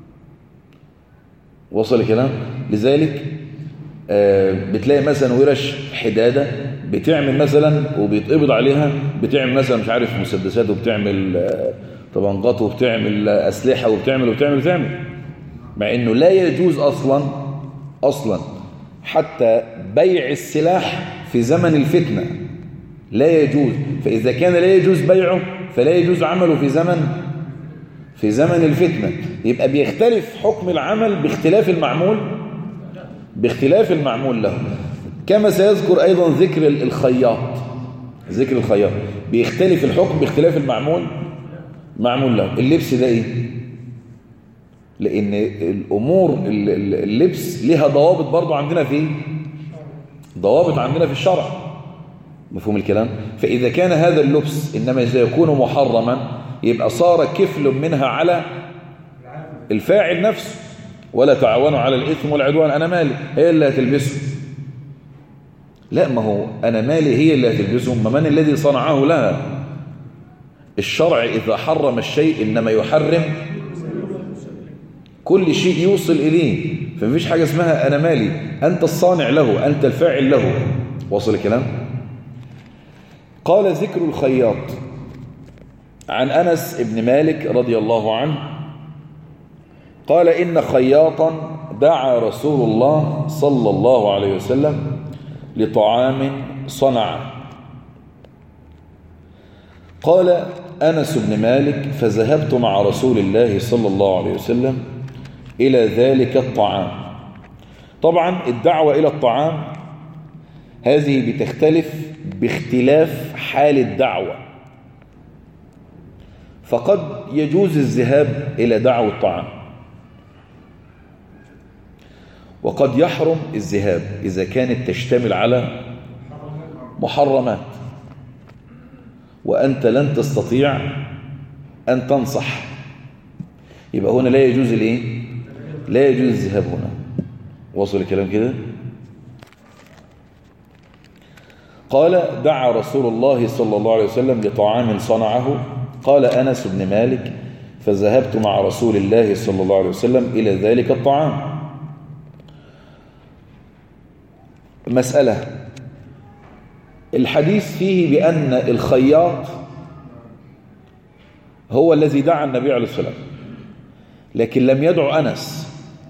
وصل الكلام لذلك آه بتلاقي مثلا ورش حدادة بتعمل مثلا وبيتقبض عليها بتعمل مثلا مش عارف مسدسات وبتعمل آه طبنجات وبتعمل آه أسلحة وبتعمل وبتعمل وبتعمل مع انه لا يجوز اصلا اصلا حتى بيع السلاح في زمن الفتنة لا يجوز فإذا كان لا يجوز بيعه فلا يجوز عمله في زمن في زمن الفتنة يبقى بيختلف حكم العمل باختلاف المعمول باختلاف المعمول له كما سيذكر أيضا ذكر الخياط ذكر الخياط بيختلف الحكم باختلاف المعمول معمول له اللبس ده ايه لان الامور اللبس لها ضوابط برضو عندنا في ضوابط عندنا في الشرع مفهوم الكلام فاذا كان هذا اللبس انما سيكون محرما يبقى صار كفل منها على الفاعل نفسه ولا تعاونوا على الاثم والعدوان انا مالي هي اللي هتلبسه لا ما هو انا مالي هي اللي هتلبسه ما من الذي صنعه لها الشرع اذا حرم الشيء انما يحرم كل شيء يوصل إليه فمفيش حاجة اسمها أنا مالي أنت الصانع له أنت الفاعل له وصل الكلام قال ذكر الخياط عن أنس بن مالك رضي الله عنه قال إن خياطا دعا رسول الله صلى الله عليه وسلم لطعام صنع قال أنس بن مالك فذهبت مع رسول الله صلى الله عليه وسلم إلى ذلك الطعام طبعا الدعوة إلى الطعام هذه بتختلف باختلاف حال الدعوة فقد يجوز الذهاب إلى دعوة الطعام وقد يحرم الذهاب إذا كانت تشتمل على محرمات وأنت لن تستطيع أن تنصح يبقى هنا لا يجوز الايه لا يجوز الذهاب هنا وصل الكلام كده قال دعا رسول الله صلى الله عليه وسلم لطعام صنعه قال أنس بن مالك فذهبت مع رسول الله صلى الله عليه وسلم إلى ذلك الطعام مسألة الحديث فيه بأن الخياط هو الذي دعا النبي عليه الصلاة والسلام لكن لم يدعو أنس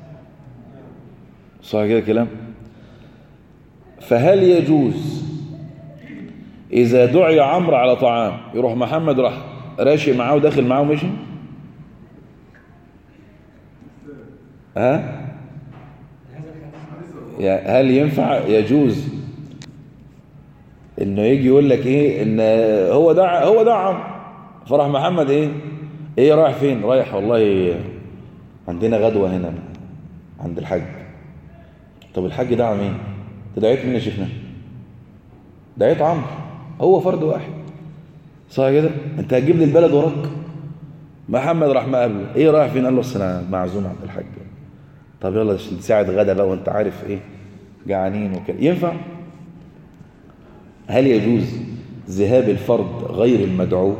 صح كده كلام فهل يجوز إذا دعي عمرو على طعام يروح محمد راح راشي معاه وداخل معاه ومشي ها هل ينفع يجوز انه يجي يقول لك ايه ان هو دعا هو دعا فرح محمد ايه ايه رايح فين رايح والله عندنا غدوه هنا عند الحاج طب الحاج دعا مين تدعيت مين يا شيخنا دعيت عمرو هو فرد واحد صح كده انت هتجيب لي البلد وراك محمد راح ما قبله ايه رايح فين قال له اصل انا معزوم عند الحاج طب يلا ساعه غدا بقى وانت عارف ايه جعانين وكده ينفع هل يجوز ذهاب الفرد غير المدعو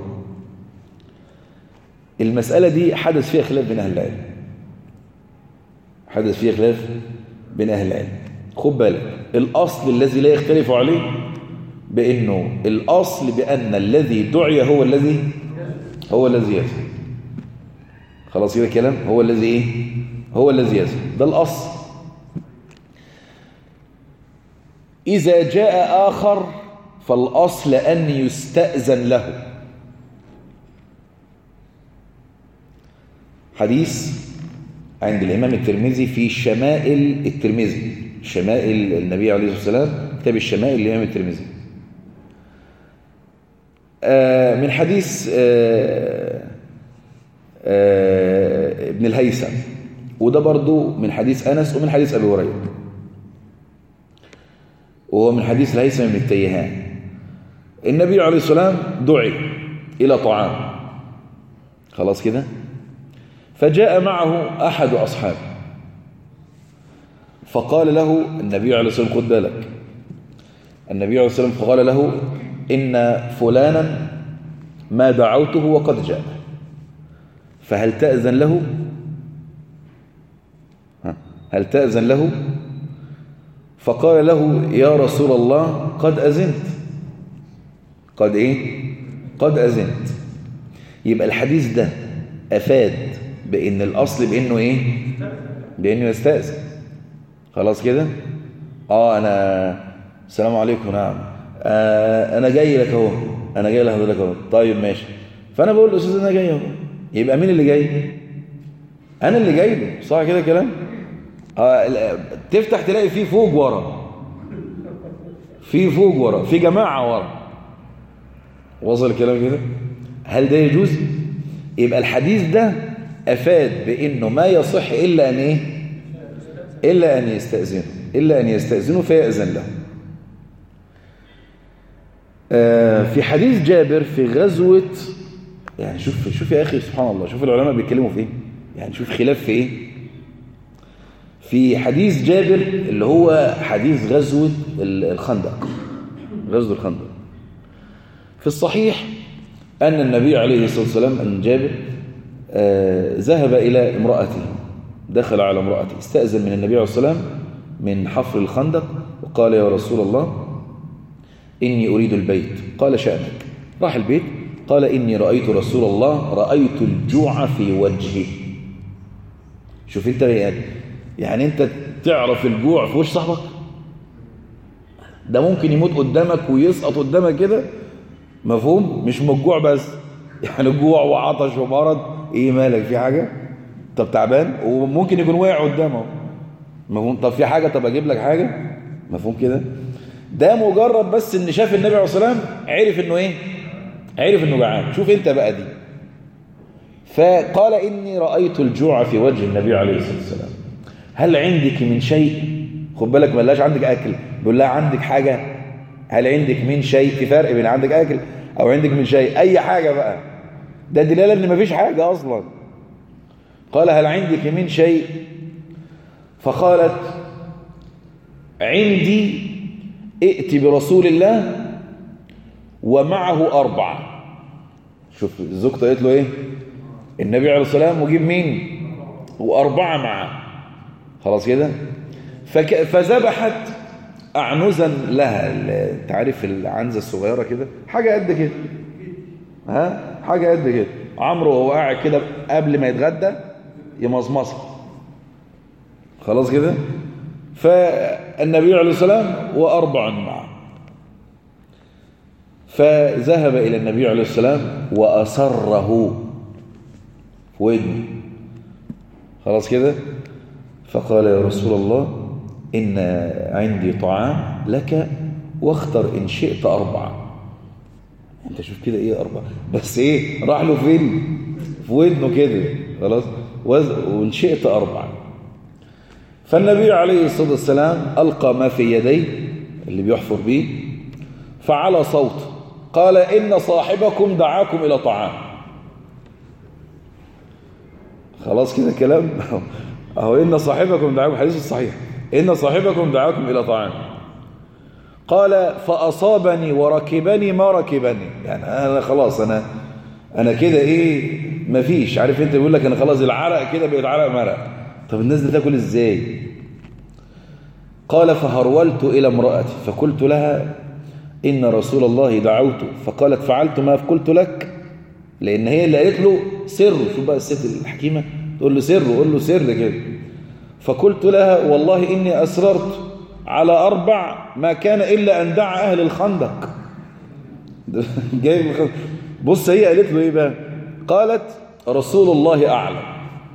المسألة دي حدث فيها خلاف بين أهل العلم حدث فيها خلاف بين أهل العلم خد بالك الأصل الذي لا يختلف عليه بأنه الأصل بأن الذي دعي هو الذي هو الذي يزن خلاص كده كلام هو الذي ايه هو الذي يزن ده الأصل إذا جاء آخر فالأصل أن يستأذن له حديث عند الإمام الترمذي في شمائل الترمذي شمائل النبي عليه الصلاة والسلام كتاب الشمائل للإمام الترمذي آه من حديث آه آه ابن الهيثم وده برضو من حديث أنس ومن حديث أبي هريرة وهو من حديث الهيثم بن التيهان النبي عليه السلام دعي إلى طعام خلاص كده فجاء معه أحد أصحابه فقال له النبي عليه السلام خد بالك النبي عليه السلام فقال له إن فلانا ما دعوته وقد جاء فهل تأذن له هل تأذن له فقال له يا رسول الله قد أذنت قد إيه قد أذنت يبقى الحديث ده أفاد بأن الأصل بأنه إيه بأنه يستأذن خلاص كده آه أنا السلام عليكم نعم آه أنا جاي لك أهو أنا جاي لحضرتك أهو طيب ماشي فأنا بقول للأستاذ أنا جاي أهو يبقى مين اللي جاي أنا اللي جاي له صح كده الكلام آه تفتح تلاقي فيه فوق ورا في فوق ورا في جماعة ورا وصل الكلام كده هل ده يجوز يبقى الحديث ده أفاد بأنه ما يصح إلا أن إيه إلا أن يستأذنه إلا أن يستأذنه فيأذن له آه في حديث جابر في غزوة يعني شوف شوف يا أخي سبحان الله شوف العلماء بيتكلموا في إيه يعني شوف خلاف في إيه في حديث جابر اللي هو حديث غزوة الخندق غزوة الخندق في الصحيح أن النبي عليه الصلاة والسلام أن جابر آه ذهب إلى امرأته دخل على امرأته استأذن من النبي عليه الصلاة والسلام من حفر الخندق وقال يا رسول الله إني أريد البيت قال شأنك راح البيت قال إني رأيت رسول الله رأيت الجوع في وجهه شوف انت يعني, يعني انت تعرف الجوع في وجه صاحبك ده ممكن يموت قدامك ويسقط قدامك كده مفهوم مش من الجوع بس يعني جوع وعطش ومرض ايه مالك في حاجة طب تعبان وممكن يكون واقع قدامه مفهوم طب في حاجة طب اجيب لك حاجة مفهوم كده ده مجرد بس ان شاف النبي عليه الصلاه والسلام عرف انه ايه عرف انه جعان شوف انت بقى دي فقال اني رايت الجوع في وجه النبي عليه الصلاه والسلام هل عندك من شيء خد بالك ملاش عندك اكل بيقول لها عندك حاجه هل عندك من شيء في فرق بين عندك اكل او عندك من شيء اي حاجه بقى ده دلاله ان مفيش حاجه اصلا قال هل عندك من شيء فقالت عندي ائت برسول الله ومعه أربعة شوف الزوجة قالت له ايه النبي عليه الصلاة والسلام وجيب مين وأربعة معه خلاص كده فك... فذبحت أعنزا لها انت عارف العنزة الصغيرة كده حاجة قد كده ها حاجة قد كده عمرو وهو قاعد كده قبل ما يتغدى يمصمصها خلاص كده فالنبي عليه السلام وأربع معه فذهب إلى النبي عليه السلام وأسره في ودنه خلاص كده فقال يا رسول الله إن عندي طعام لك واختر إن شئت أربعة انت شوف كده ايه أربعة بس ايه راح له فين في ودنه كده خلاص وإن شئت أربعة فالنبي عليه الصلاة والسلام ألقى ما في يديه اللي بيحفر به فعلى صوت قال إن صاحبكم دعاكم إلى طعام خلاص كده كلام أهو إن صاحبكم دعاكم حديث الصحيح إن صاحبكم دعاكم إلى طعام قال فأصابني وركبني ما ركبني يعني أنا خلاص أنا أنا كده إيه مفيش عارف أنت بيقول لك أنا خلاص العرق كده بقيت عرق مرق طب الناس دي تاكل ازاي قال فهرولت إلى امرأتي فقلت لها إن رسول الله دعوت فقالت فعلت ما قلت لك لأن هي اللي قالت له سر شو بقى الست الحكيمة تقول له سر قول له سر كده فقلت لها والله إني أسررت على أربع ما كان إلا أن دعا أهل الخندق جاي بص هي قالت له إيه بقى قالت رسول الله أعلم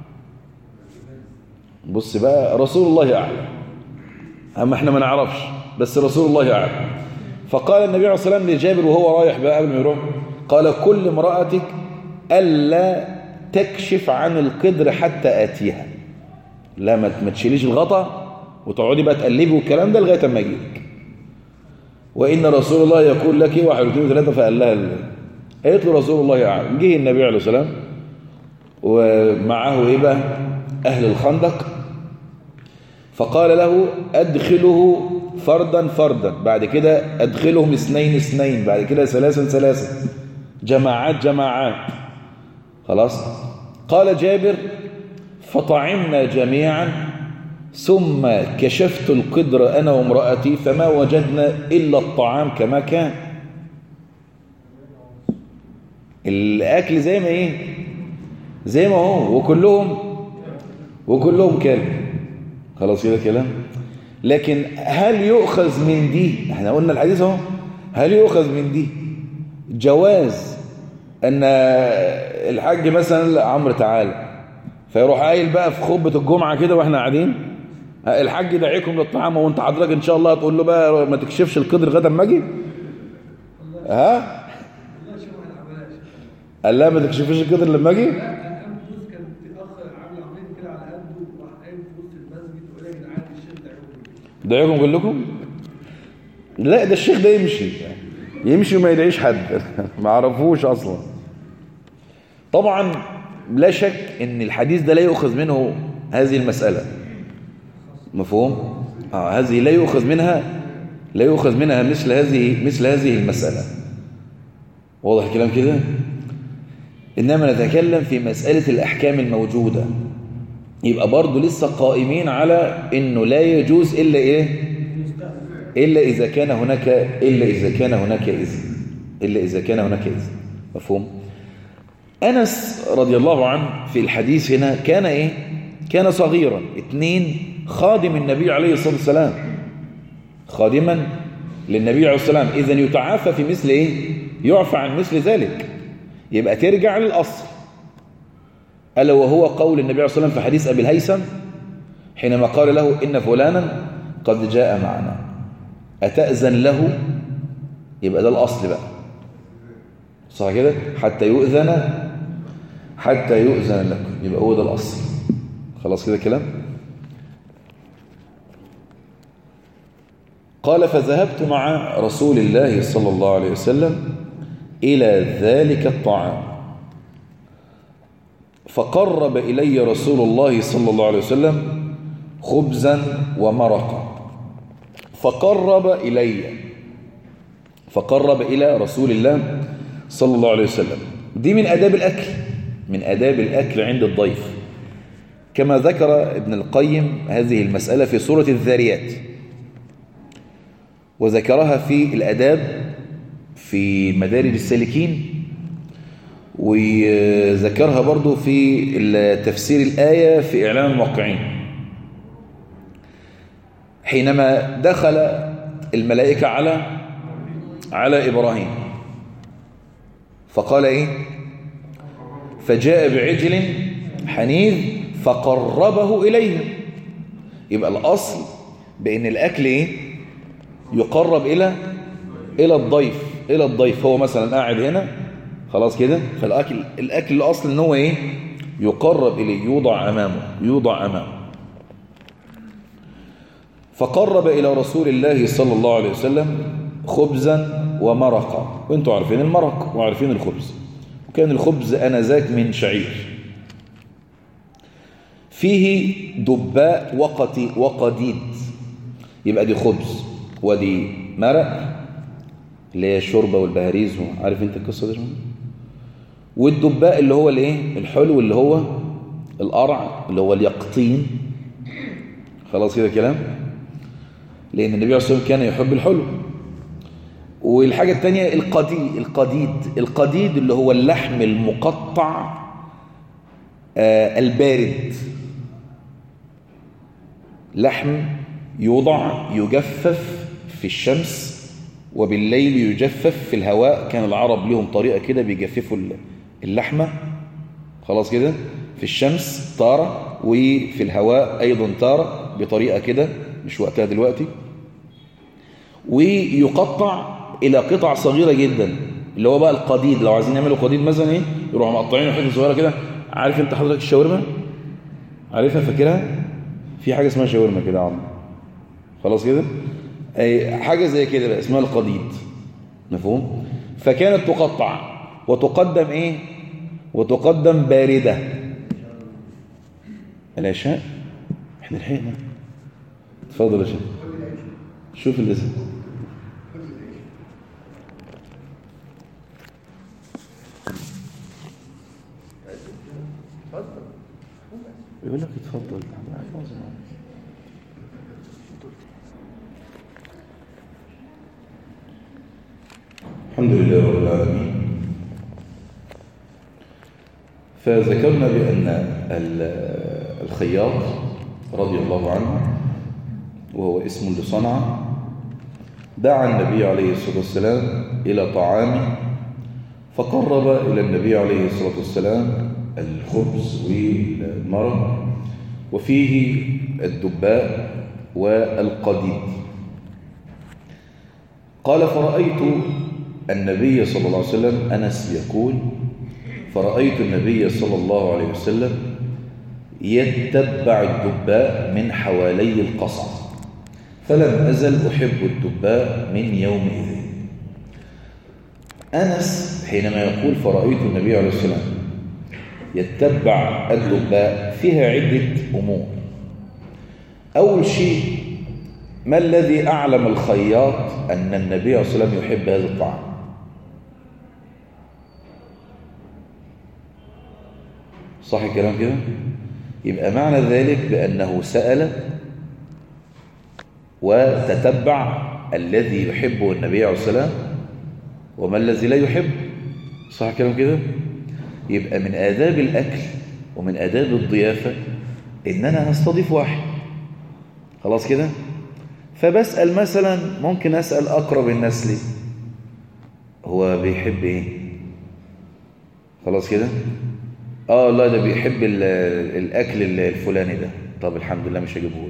بص بقى رسول الله أعلم أما احنا ما نعرفش بس رسول الله أعلم فقال النبي عليه الصلاة والسلام لجابر وهو رايح بقى قبل ما يروح قال كل امرأتك ألا تكشف عن القدر حتى آتيها لا ما ما تشيليش الغطا وتقعدي بقى تقلبي والكلام ده لغايه اما اجيلك وان رسول الله يقول لك واحد اثنين وثلاثه فقال لها ال- قالت له رسول الله اعلم جه النبي عليه الصلاه والسلام ومعه ايه بقى اهل الخندق فقال له ادخله فردا فردا بعد كده ادخلهم اثنين اثنين بعد كده ثلاثا ثلاثا جماعات جماعات خلاص قال جابر فطعمنا جميعا ثم كشفت القدر أنا وامرأتي فما وجدنا إلا الطعام كما كان الأكل زي ما إيه زي ما هو وكلهم وكلهم كلب خلاص كده كلام لكن هل يؤخذ من دي احنا قلنا الحديث اهو هل يؤخذ من دي جواز ان الحاج مثلا عمرو تعالى فيروح قايل بقى في خطبه الجمعه كده واحنا قاعدين الحاج دعيكم للطعام وانت حضرتك ان شاء الله هتقول له بقى ما تكشفش القدر غدا اما اجي ها قال لا ما تكشفش القدر لما اجي لا قام فلوس كان في اخ عامل عاملين كده على قده وراح قايم في وسط المسجد وقال يا جدعان الشيخ دعوكم دعيكم اقول لكم لا ده الشيخ ده يمشي يمشي وما يدعيش حد ما عرفوش اصلا طبعا لا شك ان الحديث ده لا يؤخذ منه هذه المسألة مفهوم آه هذه لا يؤخذ منها لا يؤخذ منها مثل هذه مثل هذه المسألة واضح الكلام كده إنما نتكلم في مسألة الأحكام الموجودة يبقى برضه لسه قائمين على إنه لا يجوز إلا إيه إلا إذا كان هناك إلا إذا كان هناك إذن إلا إذا كان هناك إذن مفهوم أنس رضي الله عنه في الحديث هنا كان إيه كان صغيرا اثنين خادم النبي عليه الصلاة والسلام خادما للنبي عليه الصلاة والسلام إذن يتعافى في مثل إيه يعفى عن مثل ذلك يبقى ترجع للأصل ألا وهو قول النبي عليه الصلاة والسلام في حديث أبي الهيثم حينما قال له إن فلانا قد جاء معنا أتأذن له يبقى ده الأصل بقى صح كده حتى يؤذن حتى يؤذن لكم يبقى هو ده الأصل خلاص كده كلام قال فذهبت مع رسول الله صلى الله عليه وسلم إلى ذلك الطعام فقرب إلي رسول الله صلى الله عليه وسلم خبزا ومرقا فقرب إلي فقرب إلى رسول الله صلى الله عليه وسلم دي من أداب الأكل من أداب الأكل عند الضيف كما ذكر ابن القيم هذه المسألة في سورة الذاريات وذكرها في الأداب في مدارج السالكين وذكرها برضو في تفسير الآية في إعلام الموقعين حينما دخل الملائكة على على إبراهيم فقال إيه فجاء بعجل حنيذ فقربه إليهم يبقى الأصل بأن الأكل إيه يقرب إلى إلى الضيف إلى الضيف هو مثلا قاعد هنا خلاص كده فالأكل الأكل الأصل إن هو إيه يقرب إليه يوضع أمامه يوضع أمامه فقرب إلى رسول الله صلى الله عليه وسلم خبزا ومرقا وانتوا عارفين المرق وعارفين الخبز وكان الخبز أنذاك من شعير فيه دباء وقتي وقديد يبقى دي خبز ودي مرق اللي هي الشوربه والبهاريز عارف انت القصه دي والدباء اللي هو الايه الحلو اللي هو القرع اللي هو اليقطين خلاص كده كلام لان النبي عليه الصلاه والسلام كان يحب الحلو والحاجه الثانيه القديد القديد القديد اللي هو اللحم المقطع آه البارد لحم يوضع يجفف في الشمس وبالليل يجفف في الهواء كان العرب لهم طريقة كده بيجففوا اللحمة خلاص كده في الشمس تارة وفي الهواء أيضا تارة بطريقة كده مش وقتها دلوقتي ويقطع إلى قطع صغيرة جدا اللي هو بقى القديد لو عايزين يعملوا قديد مثلا ايه يروحوا مقطعينه حته صغيره كده عارف انت حضرتك الشاورما عارفها فاكرها في حاجة اسمها شاورما كده يا عم خلاص كده أي حاجة زي كده بقى اسمها القديد مفهوم فكانت تقطع وتقدم ايه وتقدم باردة العشاء احنا لحقنا اتفضل يا شيخ شوف الاسم يقول لك اتفضل الحمد لله رب العالمين فذكرنا بأن ال- الخياط رضي الله عنه وهو اسم لصنعة دعا النبي عليه الصلاة والسلام إلى طعام فقرب إلى النبي عليه الصلاة والسلام الخبز والمرق وفيه الدباء والقديد قال فرأيت النبي صلى الله عليه وسلم أنس يقول فرأيت النبي صلى الله عليه وسلم يتبع الدباء من حوالي القصع فلم أزل أحب الدباء من يومئذ أنس حينما يقول فرأيت النبي عليه السلام يتبع الدباء فيها عدة أمور أول شيء ما الذي أعلم الخياط أن النبي عليه الصلاة والسلام يحب هذا الطعام صح الكلام كده يبقى معنى ذلك بأنه سأل وتتبع الذي يحبه النبي عليه الصلاة والسلام وما الذي لا يحب صح الكلام كده يبقى من آداب الأكل ومن آداب الضيافة إن أنا هستضيف واحد خلاص كده فبسأل مثلا ممكن أسأل أقرب الناس لي هو بيحب إيه خلاص كده اه لا ده بيحب ال- الأكل الفلاني ده طب الحمد لله مش هجيبه له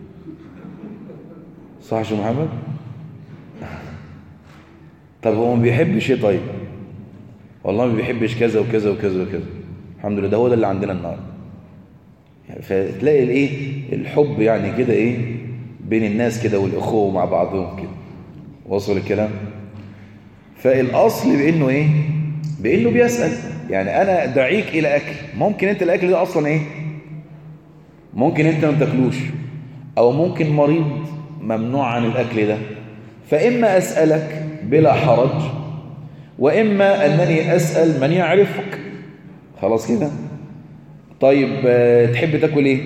صح يا شيخ محمد طب هو ما بيحبش ايه طيب والله ما بيحبش كذا وكذا وكذا وكذا الحمد لله ده هو ده اللي عندنا النهارده يعني فتلاقي الايه الحب يعني كده ايه بين الناس كده والاخوه مع بعضهم كده وصل الكلام فالاصل بانه ايه بانه بيسال يعني انا دعيك الى اكل ممكن انت الاكل ده اصلا ايه ممكن انت ما تاكلوش او ممكن مريض ممنوع عن الاكل ده فاما اسالك بلا حرج واما انني اسال من يعرفك خلاص كده طيب آه، تحب تاكل ايه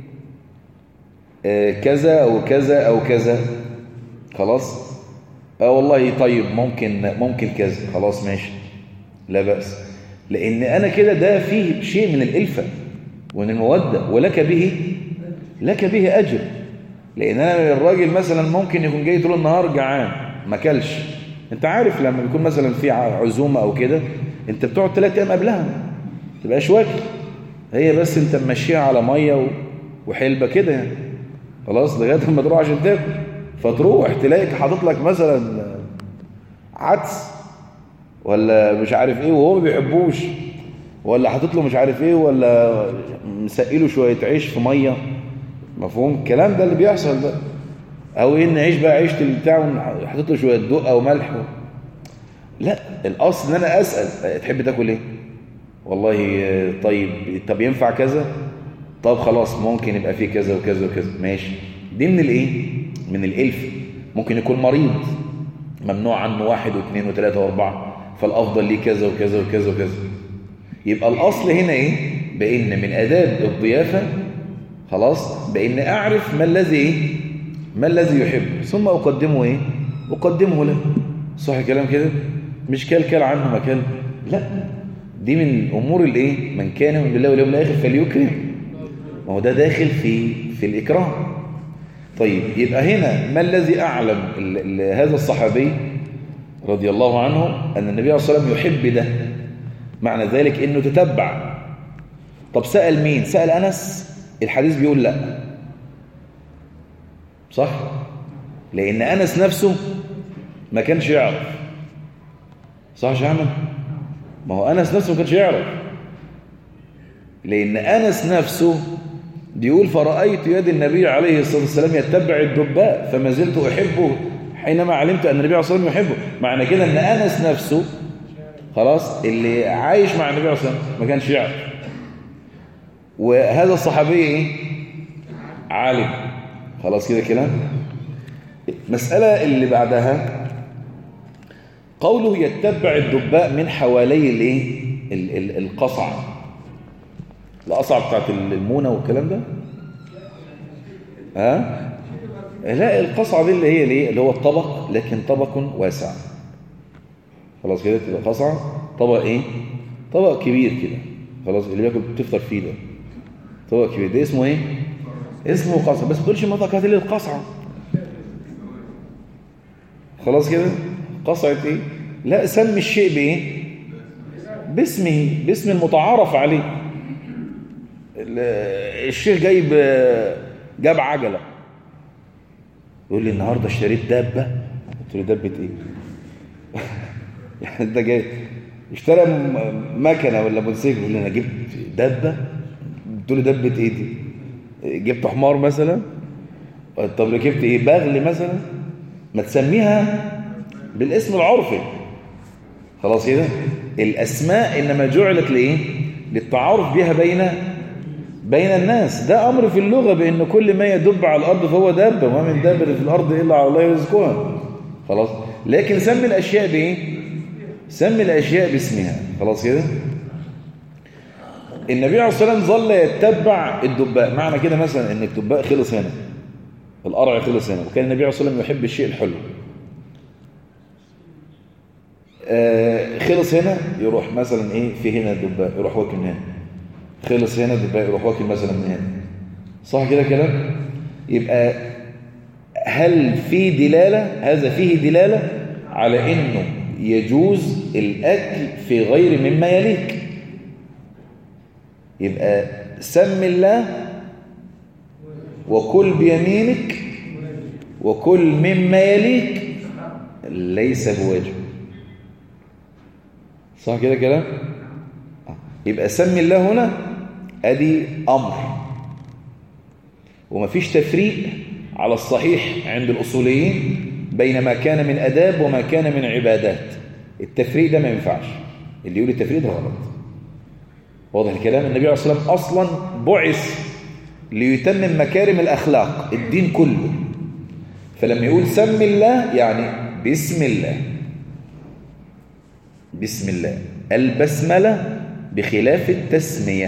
آه، كذا او كذا او كذا خلاص اه والله طيب ممكن ممكن كذا خلاص ماشي لا بأس لأن أنا كده ده فيه شيء من الإلفة ومن المودة ولك به لك به أجر لأن أنا الراجل مثلا ممكن يكون جاي طول النهار جعان ما كلش أنت عارف لما بيكون مثلا في عزومة أو كده أنت بتقعد ثلاث أيام قبلها ما تبقاش واكل هي بس أنت ممشيها على مية و- وحلبة كده يعني خلاص لغاية ما تروح عشان تاكل فتروح تلاقيك حاطط لك مثلا عدس ولا مش عارف ايه وهو ما بيحبوش ولا حاطط له مش عارف ايه ولا مسقيله شويه عيش في ميه مفهوم الكلام ده اللي بيحصل ده او ان عيش بقى عيش بتاعه حاطط له شويه دقه وملح و... لا الاصل ان انا اسال تحب تاكل ايه والله آه، طيب طب ينفع كذا طب خلاص ممكن يبقى فيه كذا وكذا وكذا ماشي دي من الايه من الالف ممكن يكون مريض ممنوع عنه واحد واثنين وثلاثة واربعة فالافضل ليه كذا وكذا وكذا وكذا يبقى الاصل هنا ايه بان من اداب الضيافة خلاص بان اعرف ما الذي ايه ما الذي يحب ثم اقدمه ايه اقدمه له صح الكلام كده مش كل كل عنه مكان لا دي من الامور الايه من كان من بالله واليوم الاخر فليكرم ما هو ده داخل في في الاكرام طيب يبقى هنا ما الذي اعلم ال- ال- هذا الصحابي رضي الله عنه ان النبي عليه الصلاه والسلام يحب ده معنى ذلك انه تتبع طب سأل مين سأل انس الحديث بيقول لا صح لان انس نفسه ما كانش يعرف صح يا شيخ احمد ما هو انس نفسه ما كانش يعرف لان انس نفسه بيقول فرأيت يد النبي عليه الصلاة والسلام يتبع الدباء فما زلت أحبه حينما علمت أن النبي عليه الصلاة والسلام يحبه معنى كده أن أنس نفسه خلاص اللي عايش مع النبي عليه الصلاة والسلام ما كانش يعرف وهذا الصحابي ايه عالم خلاص كده كلام المسألة اللي بعدها قوله يتبع الدباء من حوالي الايه ال- ال- القصع القصع بتاعت المونة والكلام ده ها لا القصعة دي اللي هي الايه اللي هو الطبق لكن طبق واسع خلاص كده تبقى قصعة طبق ايه طبق كبير كده خلاص اللي بياكل بتفطر فيه ده طبق كبير ده اسمه ايه اسمه قصعة بس ما تقولش المطلق هات لي القصعة خلاص كده قصعة ايه لا سمي الشيء بايه باسمه باسم المتعارف عليه ال- الشيخ جايب جاب عجلة يقول لي النهارده اشتريت دابة قلت له دابة ايه يعني ده جاي اشترى م- مكنه ولا موتوسيكل يقول لي انا جبت دابه قلت له دبه ايه دي جبت حمار مثلا طب ركبت ايه بغل مثلا ما تسميها بالاسم العرفي خلاص كده الاسماء انما جعلت لايه للتعارف بها بين بين الناس ده امر في اللغه بان كل ما يدب على الارض فهو دابه وما من دابه في الارض الا على الله رزقها خلاص لكن سمي الاشياء بايه سمي الاشياء باسمها خلاص كده النبي عليه الصلاه والسلام ظل يتبع الدباء معنى كده مثلا ان الدباء خلص هنا القرع خلص هنا وكان النبي عليه الصلاه والسلام يحب الشيء الحلو آه خلص هنا يروح مثلا ايه في هنا الدباء يروح واكل من هنا خلص هنا الدباء يروح واكل مثلا من هنا صح كده كلام يبقى هل في دلالة هذا فيه دلالة على انه يجوز الاكل في غير مما يليك يبقى سم الله وكل بيمينك وكل مما يليك ليس بواجب صح كده كلام آه. يبقى سمي الله هنا ادي امر ومفيش تفريق على الصحيح عند الاصوليين بين ما كان من اداب وما كان من عبادات التفريق ده ما ينفعش اللي يقول التفريق ده غلط واضح الكلام النبي عليه الصلاه والسلام اصلا بعث ليتمم مكارم الاخلاق الدين كله فلما يقول سم الله يعني بسم الله بسم الله البسمله بخلاف التسميه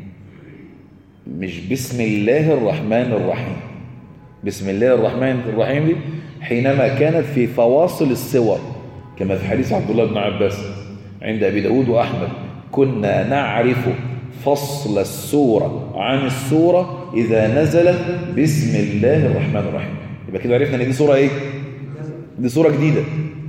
مش بسم الله الرحمن الرحيم بسم الله الرحمن الرحيم دي حينما كانت في فواصل السور كما في حديث عبد الله بن عباس عند أبي داود وأحمد كنا نعرف فصل السورة عن السورة إذا نزلت بسم الله الرحمن الرحيم يبقى كده عرفنا ان دي سورة ايه دي سورة جديدة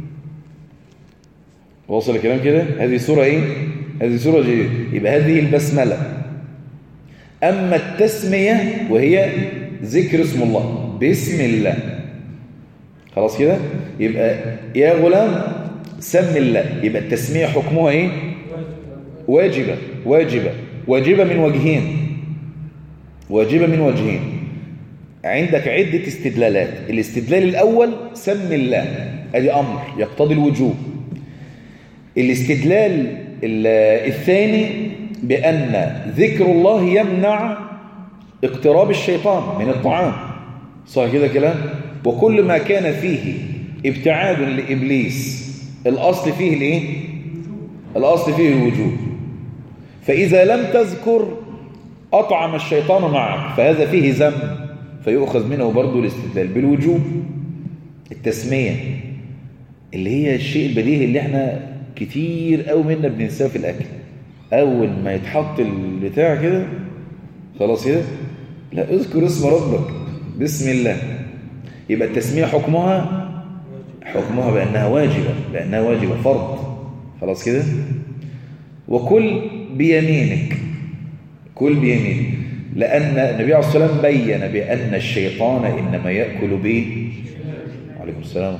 واصل الكلام كده هذه سورة ايه هذه سورة جديدة يبقى هذه البسملة أما التسمية وهي ذكر اسم الله بسم الله خلاص كده يبقى يا غلام سم الله يبقى التسمية حكمها ايه واجبة واجبة واجبة من وجهين واجبة من وجهين عندك عدة استدلالات الاستدلال الأول سم الله ادي أمر يقتضي الوجوب الاستدلال الثاني بأن ذكر الله يمنع اقتراب الشيطان من الطعام صح كده كلام وكل ما كان فيه ابتعاد لإبليس الأصل فيه الايه الأصل فيه الوجوب فإذا لم تذكر أطعم الشيطان معك فهذا فيه ذنب فيؤخذ منه برضه الاستدلال بالوجوب التسمية اللي هي الشيء البديهي اللي احنا كتير قوي منا بننساه في الأكل أول ما يتحط البتاع كده خلاص كده لا اذكر اسم ربك بسم الله يبقى التسمية حكمها حكمها بأنها واجبة بأنها واجبة فرض خلاص كده وكل بيمينك كل بيمينك لأن النبي عليه الصلاة والسلام بين بأن الشيطان إنما يأكل به عليكم السلام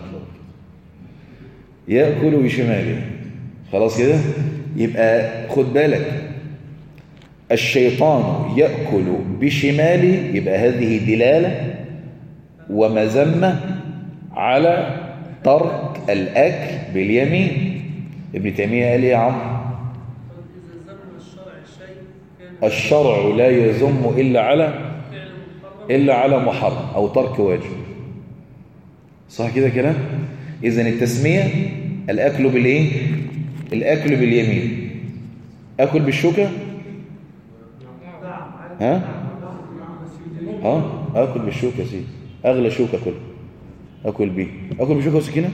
يأكل بشماله خلاص كده يبقى خد بالك الشيطان يأكل بشماله يبقى هذه دلالة ومذمة على ترك الأكل باليمين ابن تيمية قال إيه يا عم إذا زمن الشرع شيء كان الشرع لا يذم إلا على فعل محرم إلا على محرم أو ترك واجب صح كده كلام إذا التسمية الأكل بالإيه الأكل باليمين أكل بالشوكة ها ها أكل بالشوكة يا سيدي أغلى شوكة أكل أكل بيه أكل بشوكة وسكينة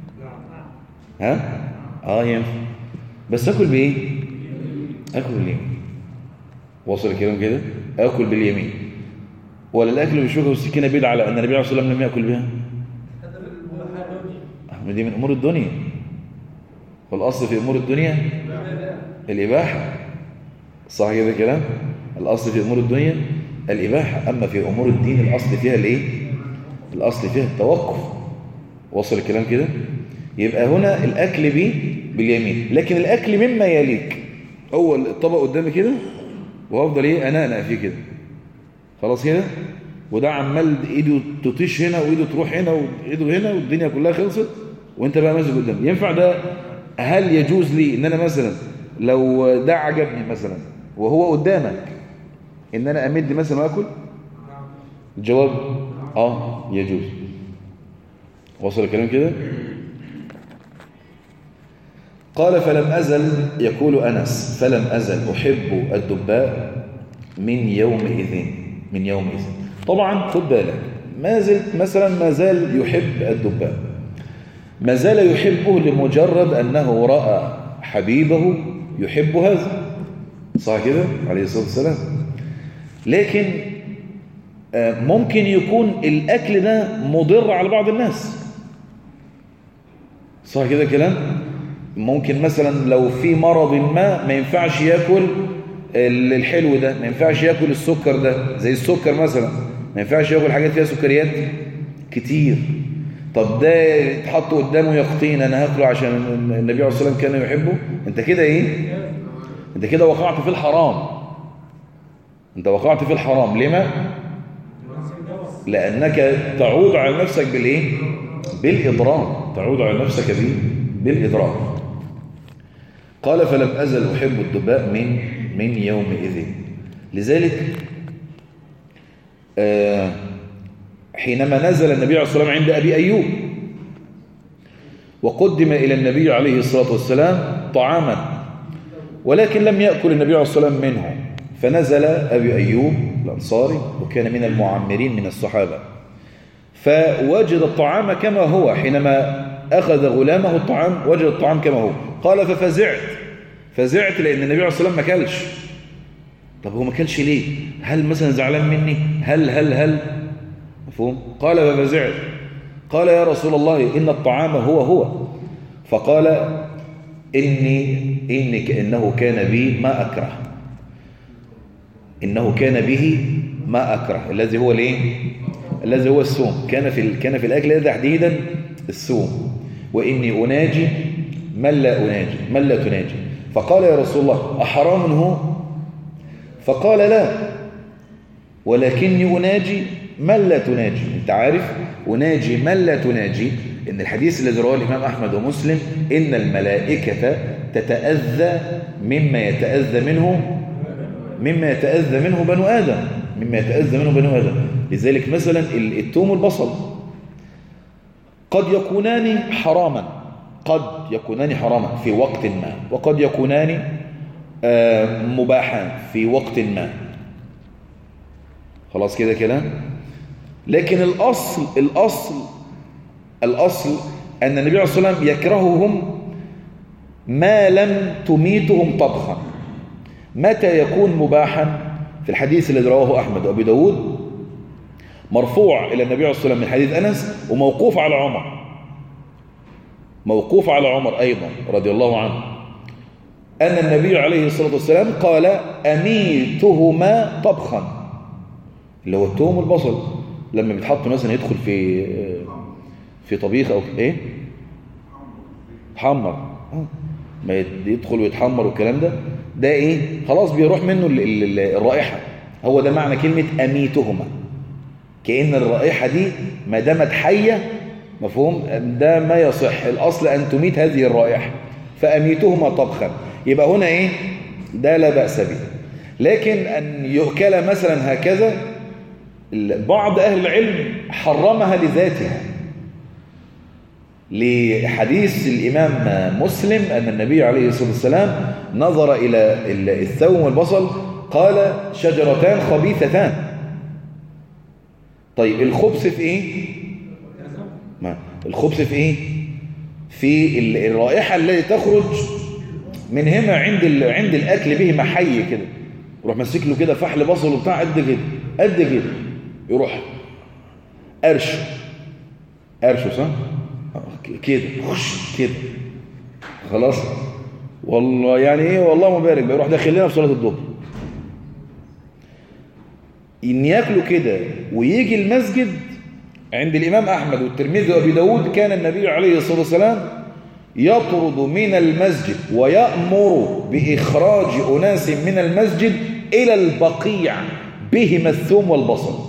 ها آه ينفع بس أكل بإيه أكل باليمين وصل الكلام كده أكل باليمين ولا الأكل بالشوكة والسكينة بدعة على أن النبي عليه الصلاة والسلام لم يأكل بها هذا من المحرم دي من أمور الدنيا والأصل في أمور الدنيا الإباحة صح كده كلام الأصل في أمور الدنيا الإباحة أما في أمور الدين الأصل فيها الإيه الأصل فيها التوقف وصل الكلام كده يبقى هنا الأكل بيه باليمين لكن الأكل مما يليك هو الطبق قدامي كده وهفضل إيه أنا فيه كده خلاص كده وده عمال ايده تطيش هنا وايده تروح هنا وايده هنا والدنيا كلها خلصت وانت بقى ماسك قدامي ينفع ده هل يجوز لي ان انا مثلا لو ده عجبني مثلا وهو قدامك ان انا امد مثلا واكل الجواب اه يجوز وصل الكلام كده قال فلم أزل يقول أنس فلم أزل أحب الدباء من يومئذ من يومئذ طبعا خد بالك ما زلت مثلا ما زال يحب الدباء ما زال يحبه لمجرد أنه رأى حبيبه يحب هذا صح كده عليه الصلاة والسلام لكن آه، ممكن يكون الأكل ده مضر على بعض الناس صح كده كلام ممكن مثلا لو في مرض ما ما ينفعش ياكل ال- الحلو ده ما ينفعش ياكل السكر ده زي السكر مثلا ما ينفعش ياكل حاجات فيها سكريات كتير طب ده يتحط قدامه يقطين انا هاكله عشان النبي عليه الصلاه والسلام كان يحبه انت كده ايه انت كده وقعت في الحرام انت وقعت في الحرام لما لانك تعود على نفسك بالايه بالاضرار تعود على نفسك بال- بالاضرار قال فلم أزل أحب الدباء من من يومئذ لذلك آه، حينما نزل النبي عليه الصلاة والسلام عند أبي أيوب وقدم إلى النبي عليه الصلاة والسلام طعاما ولكن لم يأكل النبي عليه الصلاة والسلام منه فنزل أبي أيوب الأنصاري وكان من المعمرين من الصحابة فوجد الطعام كما هو حينما أخذ غلامه الطعام وجد الطعام كما هو قال ففزعت فزعت لأن النبي عليه الصلاة والسلام ما كلش طب هو ما كلش ليه هل مثلا زعلان مني هل هل هل مفهوم قال ففزعت قال يا رسول الله إن الطعام هو هو فقال إني إني كأنه كان بي ما أكره إنه كان به ما أكره الذي هو الايه الذي هو السوم كان في ال- كان في الأكل هذا تحديدا السوم وإني أناجي من لا أناجي من لا تناجي فقال يا رسول الله أحرام هو فقال لا ولكني أناجي من لا تناجي أنت عارف أناجي من لا تناجي إن الحديث الذي رواه الإمام أحمد ومسلم إن الملائكة تتأذى مما يتأذى منه مما يتأذى منه بنو آدم مما يتأذى منه بنو آدم لذلك مثلا ال- التوم والبصل قد يكونان حراما قد يكونان حراما في وقت ما وقد يكونان آه، مباحان في وقت ما خلاص كده كلام لكن الأصل الأصل الأصل أن النبي عليه الصلاة والسلام يكرههم ما لم تميتهم طبخا متى يكون مباحا في الحديث الذي رواه أحمد وأبي داود مرفوع إلى النبي عليه الصلاة والسلام من حديث أنس وموقوف على عمر موقوف على عمر أيضا رضي الله عنه أن النبي عليه الصلاة والسلام قال أميتهما طبخا اللي هو التوم والبصل لما بيتحط مثلا يدخل في في طبيخ أو إيه حمر آه. ما يدخل ويتحمر والكلام ده ده ايه خلاص بيروح منه ال- ال- ال- الرائحة هو ده معنى كلمة أميتهما كأن الرائحة دي ما دامت حية مفهوم ده ما يصح الأصل أن تميت هذه الرائحة فأميتهما طبخا يبقى هنا إيه ده لا بأس به لكن أن يؤكل مثلا هكذا ال- بعض أهل العلم حرمها لذاتها لحديث الإمام مسلم أن النبي عليه الصلاة والسلام نظر إلى ال- الثوم والبصل قال شجرتان خبيثتان طيب الخبث في إيه؟ ما الخبث في إيه؟ في ال- الرائحة التي تخرج من هنا عند ال... عند الأكل به محي كده يروح ماسك له كده فحل بصل وبتاع قد كده قد كده يروح قرشه قرشه صح؟ آه، ك- كده خش كده خلاص والله يعني ايه والله مبارك بيروح داخل لنا في صلاه الظهر ان ياكلوا كده ويجي المسجد عند الامام احمد والترمذي وابي داود كان النبي عليه الصلاه والسلام يطرد من المسجد ويأمر بإخراج أناس من المسجد إلى البقيع بهما الثوم والبصل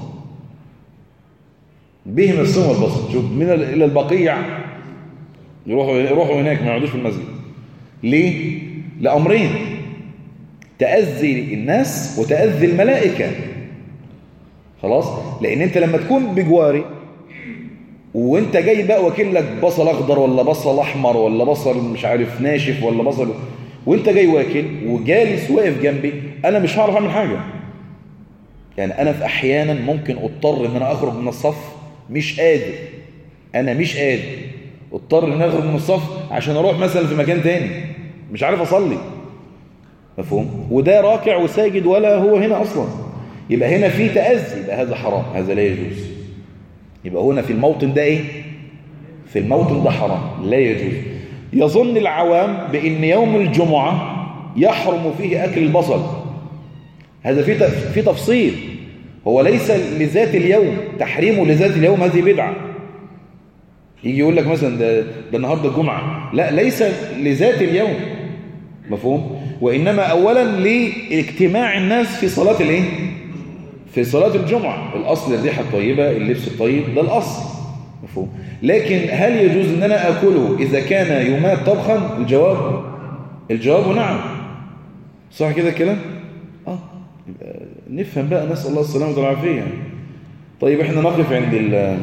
بهما الثوم والبصل شوف من ال- إلى البقيع يروحوا يروحوا هناك ما يقعدوش في المسجد ليه؟ لأمرين تأذي الناس وتأذي الملائكة خلاص لأن أنت لما تكون بجواري وانت جاي بقى واكل لك بصل اخضر ولا بصل احمر ولا بصل مش عارف ناشف ولا بصل وانت جاي واكل وجالس واقف جنبي انا مش هعرف اعمل حاجه يعني انا في احيانا ممكن اضطر ان انا اخرج من الصف مش قادر انا مش قادر اضطر ان أنا اخرج من الصف عشان اروح مثلا في مكان تاني مش عارف اصلي مفهوم وده راكع وساجد ولا هو هنا اصلا يبقى هنا في تأذي يبقى هذا حرام هذا لا يجوز يبقى هنا في الموطن ده ايه في الموطن ده حرام لا يجوز يظن العوام بان يوم الجمعة يحرم فيه اكل البصل هذا في ت- في تفصيل هو ليس لذات اليوم تحريمه لذات اليوم هذه بدعة يجي يقول لك مثلا ده, ده النهارده الجمعة لا ليس لذات اليوم مفهوم وانما اولا لاجتماع الناس في صلاة الايه في صلاة الجمعة الأصل الريحة الطيبة اللبس الطيب ده الأصل مفهوم لكن هل يجوز أن أنا أكله إذا كان يمات طبخا الجواب الجواب نعم صح كده الكلام آه يبقى نفهم بقى نسأل الله السلامة والعافية يعني. طيب احنا نقف عند ال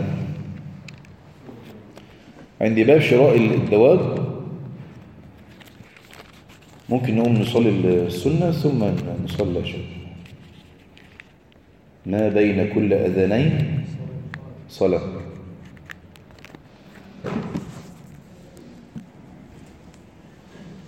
عند باب شراء الدواب ممكن نقوم نصلي السنة ثم نصلي العشاء ما بين كل أذانين صلاة